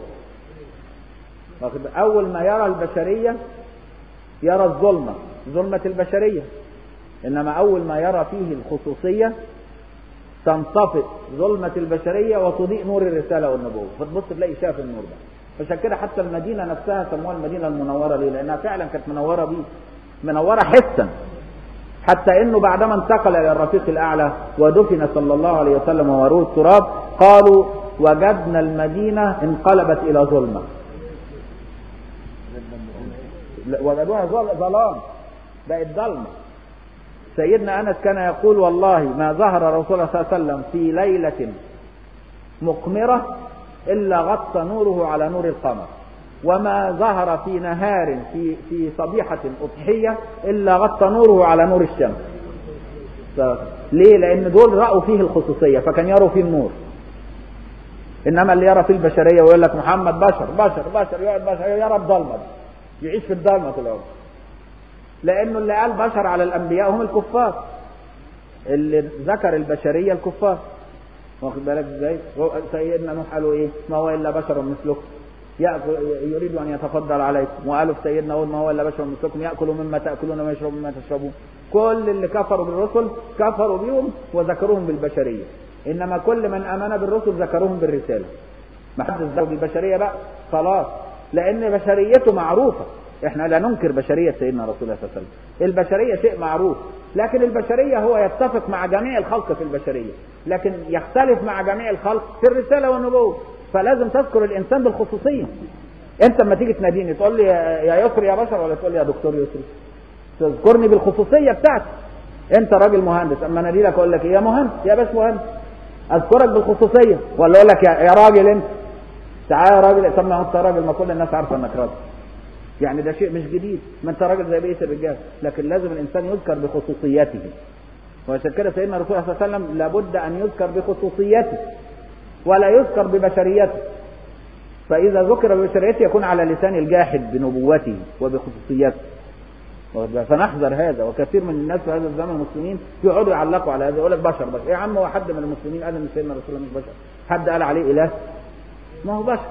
Speaker 2: أول ما يرى البشرية يرى الظلمة ظلمة البشرية إنما أول ما يرى فيه الخصوصية تنطفئ ظلمة البشرية وتضيء نور الرسالة والنبوة فتبص تلاقي شاف النور ده عشان كده حتى المدينة نفسها سموها المدينة المنورة ليه؟ لأنها فعلا كانت منورة بيه منورة حسا حتى انه بعدما انتقل الى الرفيق الاعلى ودفن صلى الله عليه وسلم ووروه التراب قالوا وجدنا المدينة انقلبت الى ظلمة وجدوها ظلام بقت ظلمة سيدنا انس كان يقول والله ما ظهر رسول الله صلى الله عليه وسلم في ليلة مقمرة الا غطى نوره على نور القمر وما ظهر في نهار في في صبيحة أضحية إلا غطى نوره على نور الشمس. ليه؟ لأن دول رأوا فيه الخصوصية فكان يروا فيه النور. إنما اللي يرى فيه البشرية ويقول لك محمد بشر بشر بشر يقعد بشر يرى الضلمة يعيش في الضلمة طول عمره. لأنه اللي قال بشر على الأنبياء هم الكفار. اللي ذكر البشرية الكفار. واخد بالك ازاي؟ سيدنا نوح قالوا ايه؟ ما هو الا بشر مثلكم. يأكل يريد أن يتفضل عليكم وقالوا في سيدنا أول ما هو إلا بشر مثلكم يأكل مما تأكلون ويشرب مما تشربون كل اللي كفروا بالرسل كفروا بهم وذكروهم بالبشرية إنما كل من آمن بالرسل ذكروهم بالرسالة ما حد ذكر بالبشرية بقى خلاص لأن بشريته معروفة احنا لا ننكر بشرية سيدنا رسول الله صلى الله عليه وسلم البشرية شيء معروف لكن البشرية هو يتفق مع جميع الخلق في البشرية لكن يختلف مع جميع الخلق في الرسالة والنبوة فلازم تذكر الانسان بالخصوصيه انت لما تيجي تناديني تقول لي يا يسري يا بشر ولا تقول لي يا دكتور يسري تذكرني بالخصوصيه بتاعتي انت راجل مهندس اما انادي لك اقول لك يا مهندس يا باش مهندس اذكرك بالخصوصيه ولا اقول لك يا راجل انت تعالى يا راجل طب ما انت راجل ما كل الناس عارفه انك راجل يعني ده شيء مش جديد ما انت راجل زي بقيه الرجال لكن لازم الانسان يذكر بخصوصيته وعشان كده سيدنا رسول الله صلى الله عليه وسلم لابد ان يذكر بخصوصيته ولا يذكر ببشريته فإذا ذكر ببشريته يكون على لسان الجاحد بنبوته وبخصوصيته فنحذر هذا وكثير من الناس في هذا الزمن المسلمين يقعدوا يعلقوا على هذا يقول لك بشر بشر يا عم هو حد من المسلمين قال ان سيدنا رسول الله مش بشر حد قال عليه اله ما هو بشر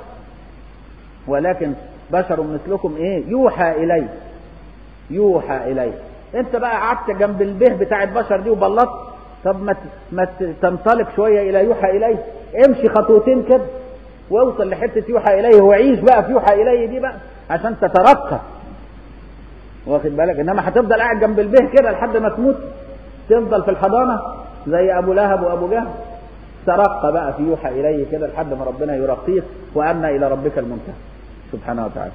Speaker 2: ولكن بشر مثلكم ايه يوحى اليه يوحى اليه انت بقى قعدت جنب البه بتاع البشر دي وبلطت طب ما ما تنطلق شويه الى يوحى اليه امشي خطوتين كده واوصل لحته يوحى اليه وعيش بقى في يوحى اليه دي بقى عشان تترقى واخد بالك انما هتفضل قاعد جنب البه كده لحد ما تموت تفضل في الحضانه زي ابو لهب وابو جهل ترقى بقى في يوحى اليه كده لحد ما ربنا يرقيك وان الى ربك المنتهى سبحانه وتعالى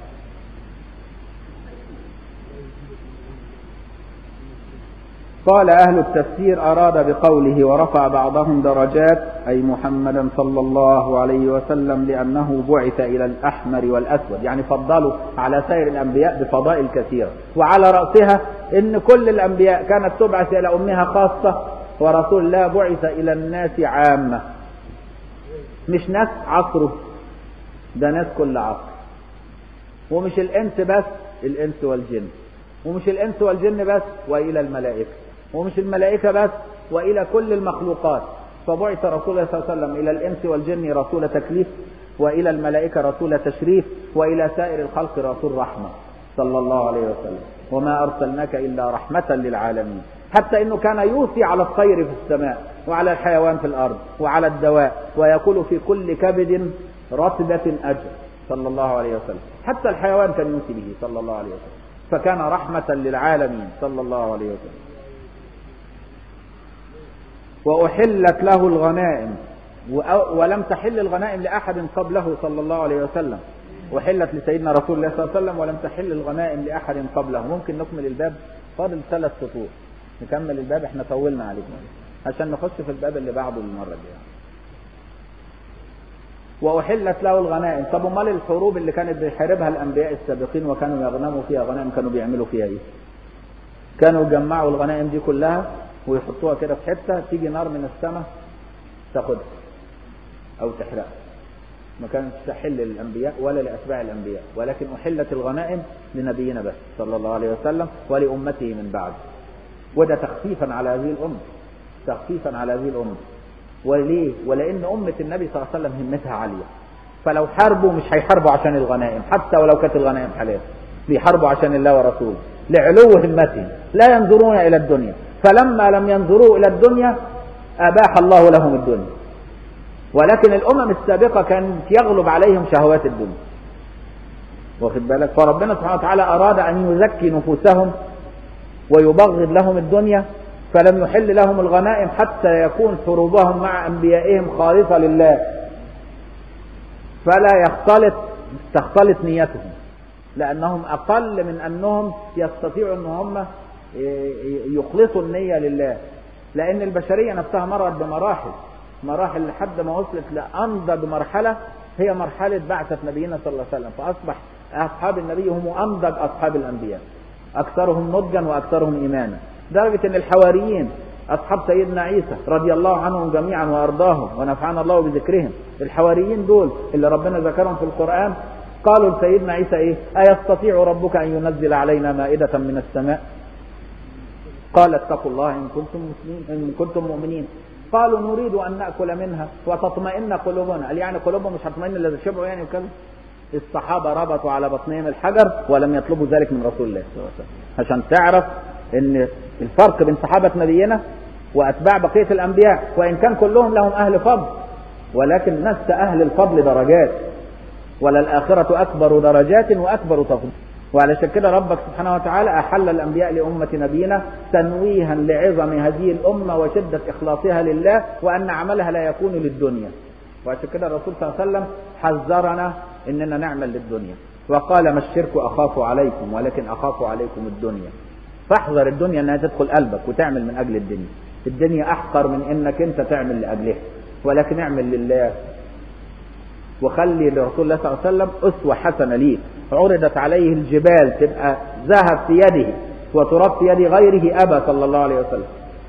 Speaker 2: قال أهل التفسير أراد بقوله ورفع بعضهم درجات أي محمدا صلى الله عليه وسلم لأنه بعث إلى الأحمر والأسود يعني فضلوا على سائر الأنبياء بفضائل كثيرة وعلى رأسها إن كل الأنبياء كانت تبعث إلى أمها خاصة ورسول الله بعث إلى الناس عامة مش ناس عصره ده ناس كل عصر ومش الإنس بس الإنس والجن ومش الإنس والجن بس وإلى الملائكة ومش الملائكة بس وإلى كل المخلوقات فبعث رسول الله صلى الله عليه وسلم إلى الإنس والجن رسول تكليف وإلى الملائكة رسول تشريف وإلى سائر الخلق رسول رحمة صلى الله عليه وسلم وما أرسلناك إلا رحمة للعالمين حتى إنه كان يوصي على الطير في السماء وعلى الحيوان في الأرض وعلى الدواء ويقول في كل كبد رطبة أجر صلى الله عليه وسلم حتى الحيوان كان يوصي به صلى الله عليه وسلم فكان رحمة للعالمين صلى الله عليه وسلم وأحلت له الغنائم ولم تحل الغنائم لأحد قبله صلى الله عليه وسلم وحلت لسيدنا رسول الله صلى الله عليه وسلم ولم تحل الغنائم لأحد قبله ممكن نكمل الباب فاضل ثلاث سطور نكمل الباب احنا طولنا عليكم عشان نخش في الباب اللي بعده المرة الجاية وأحلت له الغنائم طب امال الحروب اللي كانت بيحاربها الأنبياء السابقين وكانوا يغنموا فيها غنائم كانوا بيعملوا فيها ايه كانوا يجمعوا الغنائم دي كلها ويحطوها كده في حته تيجي نار من السماء تاخدها او تحرقها ما كانتش تحل للأنبياء ولا لأتباع الأنبياء ولكن أحلت الغنائم لنبينا بس صلى الله عليه وسلم ولأمته من بعد وده تخفيفا على هذه الأمة تخفيفا على هذه الأمة وليه؟ ولأن أمة النبي صلى الله عليه وسلم همتها عالية فلو حاربوا مش هيحاربوا عشان الغنائم حتى ولو كانت الغنائم حلال بيحاربوا عشان الله ورسوله لعلو همتهم لا ينظرون إلى الدنيا فلما لم ينظروا إلى الدنيا أباح الله لهم الدنيا ولكن الأمم السابقة كانت يغلب عليهم شهوات الدنيا واخد بالك فربنا سبحانه وتعالى أراد أن يزكي نفوسهم ويبغض لهم الدنيا فلم يحل لهم الغنائم حتى يكون حروبهم مع أنبيائهم خالصة لله فلا يختلط تختلط نيتهم لأنهم أقل من أنهم يستطيعوا أن هم يخلصوا النية لله لأن البشرية نفسها مرت بمراحل مراحل لحد ما وصلت لأنضج مرحلة هي مرحلة بعثة نبينا صلى الله عليه وسلم فأصبح أصحاب النبي هم أنضج أصحاب الأنبياء أكثرهم نضجا وأكثرهم إيمانا درجة أن الحواريين أصحاب سيدنا عيسى رضي الله عنهم جميعا وأرضاهم ونفعنا الله بذكرهم الحواريين دول اللي ربنا ذكرهم في القرآن قالوا لسيدنا عيسى إيه أيستطيع ربك أن ينزل علينا مائدة من السماء قال اتقوا الله إن كنتم مسلمين إن كنتم مؤمنين قالوا نريد أن نأكل منها وتطمئن قلوبنا قال يعني قلوبهم مش هتطمئن إلا شبعوا يعني وكذا الصحابة ربطوا على بطنهم الحجر ولم يطلبوا ذلك من رسول الله صلى الله عليه وسلم عشان تعرف ان الفرق بين صحابة نبينا وأتباع بقية الأنبياء وإن كان كلهم لهم أهل فضل ولكن نفس أهل الفضل درجات وللآخرة أكبر درجات وأكبر تفضيل وعلشان كده ربك سبحانه وتعالى أحل الأنبياء لأمة نبينا تنويها لعظم هذه الأمة وشدة إخلاصها لله وأن عملها لا يكون للدنيا وعشان كده الرسول صلى الله عليه وسلم حذرنا إننا نعمل للدنيا وقال ما الشرك أخاف عليكم ولكن أخاف عليكم الدنيا فاحذر الدنيا انها تدخل قلبك وتعمل من اجل الدنيا الدنيا احقر من انك انت تعمل لاجلها ولكن اعمل لله وخلي لرسول الله صلى الله عليه وسلم اسوه حسنه ليك عرضت عليه الجبال تبقى ذهب في يده وتراب في يد غيره ابى صلى الله عليه وسلم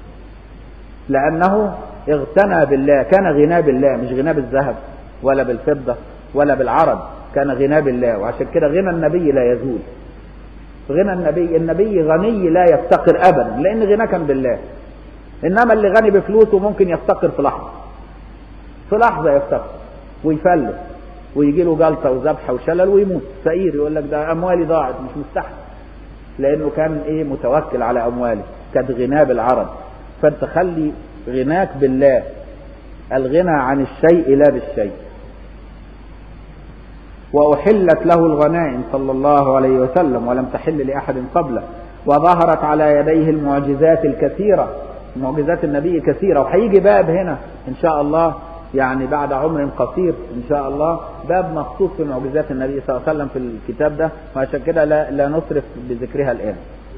Speaker 2: لانه اغتنى بالله كان غنى بالله مش غنى بالذهب ولا بالفضه ولا بالعرض كان غنى بالله وعشان كده غنى النبي لا يزول غنى النبي النبي غني لا يفتقر ابدا لان غناه كان بالله انما اللي غني بفلوسه ممكن يفتقر في لحظه في لحظه يفتقر ويفلس ويجي له جلطه وذبحه وشلل ويموت فقير يقول لك ده اموالي ضاعت مش مستحمل لانه كان ايه متوكل على امواله كانت غناه بالعرض فانت خلي غناك بالله الغنى عن الشيء لا بالشيء وأحلت له الغنائم صلى الله عليه وسلم ولم تحل لأحد قبله وظهرت على يديه المعجزات الكثيرة معجزات النبي كثيرة وهيجي باب هنا إن شاء الله يعني بعد عمر قصير إن شاء الله باب مخصوص في معجزات النبي صلى الله عليه وسلم في الكتاب ده وعشان كده لا, لا نصرف بذكرها الآن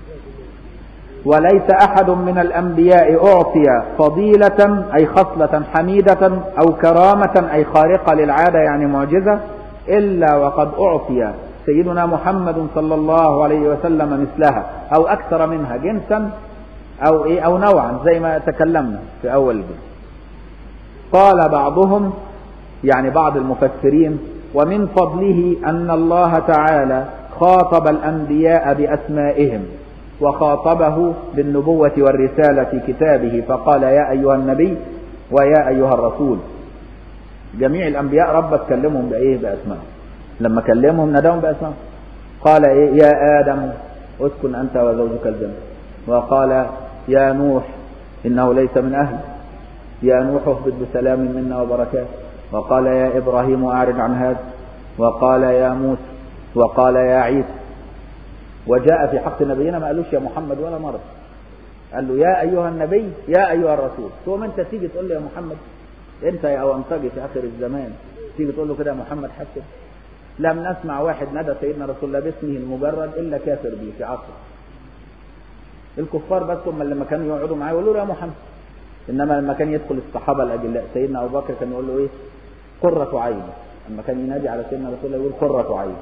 Speaker 2: وليس أحد من الأنبياء أعطي فضيلة أي خصلة حميدة أو كرامة أي خارقة للعادة يعني معجزة إلا وقد أعطي سيدنا محمد صلى الله عليه وسلم مثلها أو أكثر منها جنسا أو إيه أو نوعا زي ما تكلمنا في أول الجزء قال بعضهم يعني بعض المفسرين ومن فضله أن الله تعالى خاطب الأنبياء بأسمائهم وخاطبه بالنبوة والرسالة في كتابه فقال يا أيها النبي ويا أيها الرسول جميع الانبياء ربك كلمهم بايه باسمائهم لما كلمهم ناداهم باسمائهم قال إيه يا ادم اسكن انت وزوجك الجنه وقال يا نوح انه ليس من اهل يا نوح اهبط بسلام منا وبركات وقال يا ابراهيم اعرض عن هذا وقال يا موسى وقال يا عيسى وجاء في حق نبينا ما قالوش يا محمد ولا مره قال له يا ايها النبي يا ايها الرسول ثم انت تيجي تقول له يا محمد انت يا اونطجي في اخر الزمان تيجي تقول له كده يا محمد حسن لم نسمع واحد ندى سيدنا رسول الله باسمه المجرد الا كافر به في عصره الكفار بس هم لما كانوا يقعدوا معاه يقولوا له يا محمد انما لما كان يدخل الصحابه الاجلاء سيدنا ابو بكر كان يقول له ايه قرة عين لما كان ينادي على سيدنا رسول الله يقول قرة عين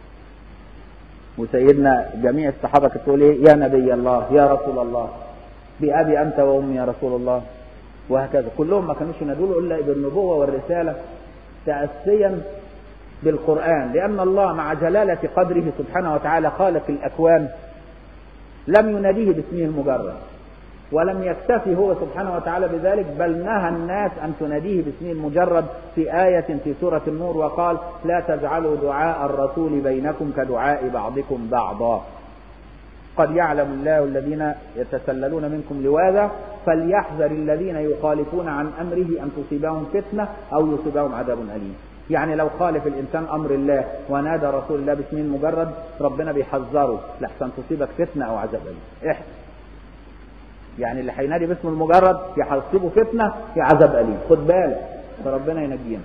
Speaker 2: وسيدنا جميع الصحابه كانت تقول ايه يا نبي الله يا رسول الله بأبي أنت وأمي يا رسول الله وهكذا كلهم ما كانوش ينادوا له إلا بالنبوة والرسالة تأسيا بالقرآن لأن الله مع جلالة قدره سبحانه وتعالى خالق الأكوان لم يناديه باسمه المجرد ولم يكتفي هو سبحانه وتعالى بذلك بل نهى الناس أن تناديه باسمه المجرد في آية في سورة النور وقال لا تجعلوا دعاء الرسول بينكم كدعاء بعضكم بعضا قد يعلم الله الذين يتسللون منكم لواذا فليحذر الذين يخالفون عن أمره أن تصيبهم فتنة أو يصيبهم عذاب أليم يعني لو خالف الإنسان أمر الله ونادى رسول الله باسمه المجرد ربنا بيحذره لحسن تصيبك فتنة أو عذاب أليم احذر يعني اللي هينادي باسم المجرد يا هيصيبه فتنه يا عذاب اليم خد بالك فربنا ينجينا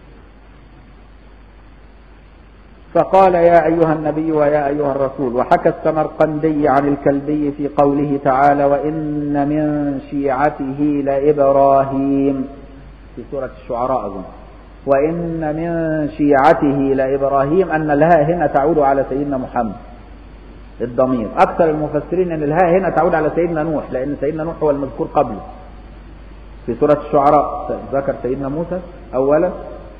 Speaker 2: فقال يا ايها النبي ويا ايها الرسول وحكى السمرقندي عن الكلبي في قوله تعالى وان من شيعته لابراهيم في سوره الشعراء اظن وان من شيعته لابراهيم ان الهاء هنا تعود على سيدنا محمد الضمير اكثر المفسرين ان الهاء هنا تعود على سيدنا نوح لان سيدنا نوح هو المذكور قبله في سورة الشعراء ذكر سيدنا موسى اولا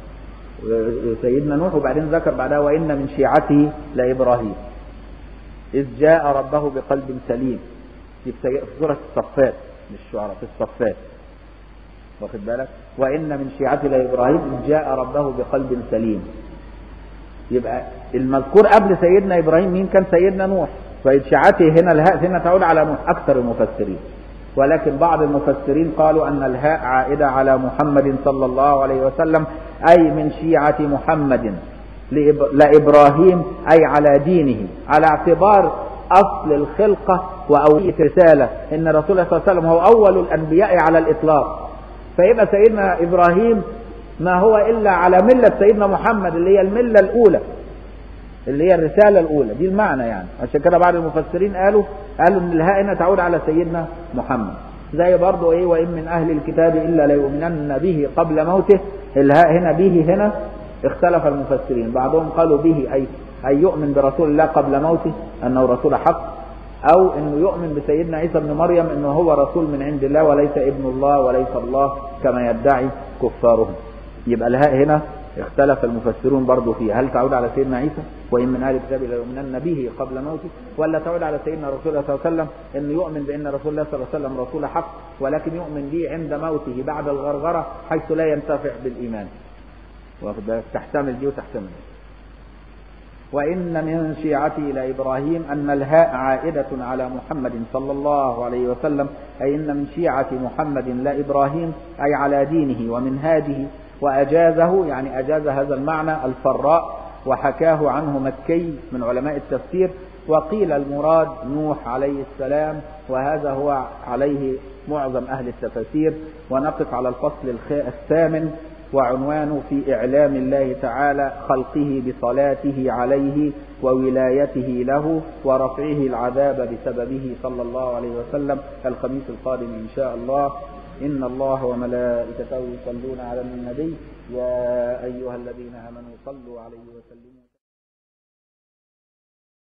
Speaker 2: سيدنا نوح وبعدين ذكر بعدها وان من شيعته لابراهيم اذ جاء ربه بقلب سليم في سورة الصفات للشعراء في الصفات واخد بالك وان من شيعته لابراهيم اذ جاء ربه بقلب سليم يبقى المذكور قبل سيدنا ابراهيم مين كان سيدنا نوح فإشاعته هنا الهاء هنا تعود على نوح اكثر المفسرين ولكن بعض المفسرين قالوا ان الهاء عائده على محمد صلى الله عليه وسلم اي من شيعه محمد لابراهيم اي على دينه على اعتبار اصل الخلقه واوليه رساله ان رسول الله صلى الله عليه وسلم هو اول الانبياء على الاطلاق فيبقى سيدنا ابراهيم ما هو الا على مله سيدنا محمد اللي هي المله الاولى اللي هي الرساله الاولى دي المعنى يعني عشان كده بعض المفسرين قالوا قالوا ان الهاء هنا تعود على سيدنا محمد زي برضه ايه وان من اهل الكتاب الا ليؤمنن به قبل موته الهاء هنا به هنا اختلف المفسرين بعضهم قالوا به اي اي يؤمن برسول الله قبل موته انه رسول حق او انه يؤمن بسيدنا عيسى ابن مريم انه هو رسول من عند الله وليس ابن الله وليس الله كما يدعي كفارهم يبقى الهاء هنا اختلف المفسرون برضو فيها هل تعود على سيدنا عيسى وإن من أهل الكتاب ليؤمنن به قبل موته ولا تعود على سيدنا رسول الله صلى الله عليه وسلم أنه يؤمن بأن رسول الله صلى الله عليه وسلم رسول حق ولكن يؤمن به عند موته بعد الغرغرة حيث لا ينتفع بالإيمان تحتمل دي وتحتمل دي وإن من شيعته إلى إبراهيم أن الهاء عائدة على محمد صلى الله عليه وسلم أي إن من شيعة محمد لا إبراهيم أي على دينه ومنهاجه وأجازه يعني أجاز هذا المعنى الفراء وحكاه عنه مكي من علماء التفسير وقيل المراد نوح عليه السلام وهذا هو عليه معظم أهل التفاسير ونقف على الفصل الثامن وعنوانه في إعلام الله تعالى خلقه بصلاته عليه وولايته له ورفعه العذاب بسببه صلى الله عليه وسلم الخميس القادم إن شاء الله إن الله وملائكته يصلون على النبي يا أيها الذين آمنوا صلوا عليه وسلموا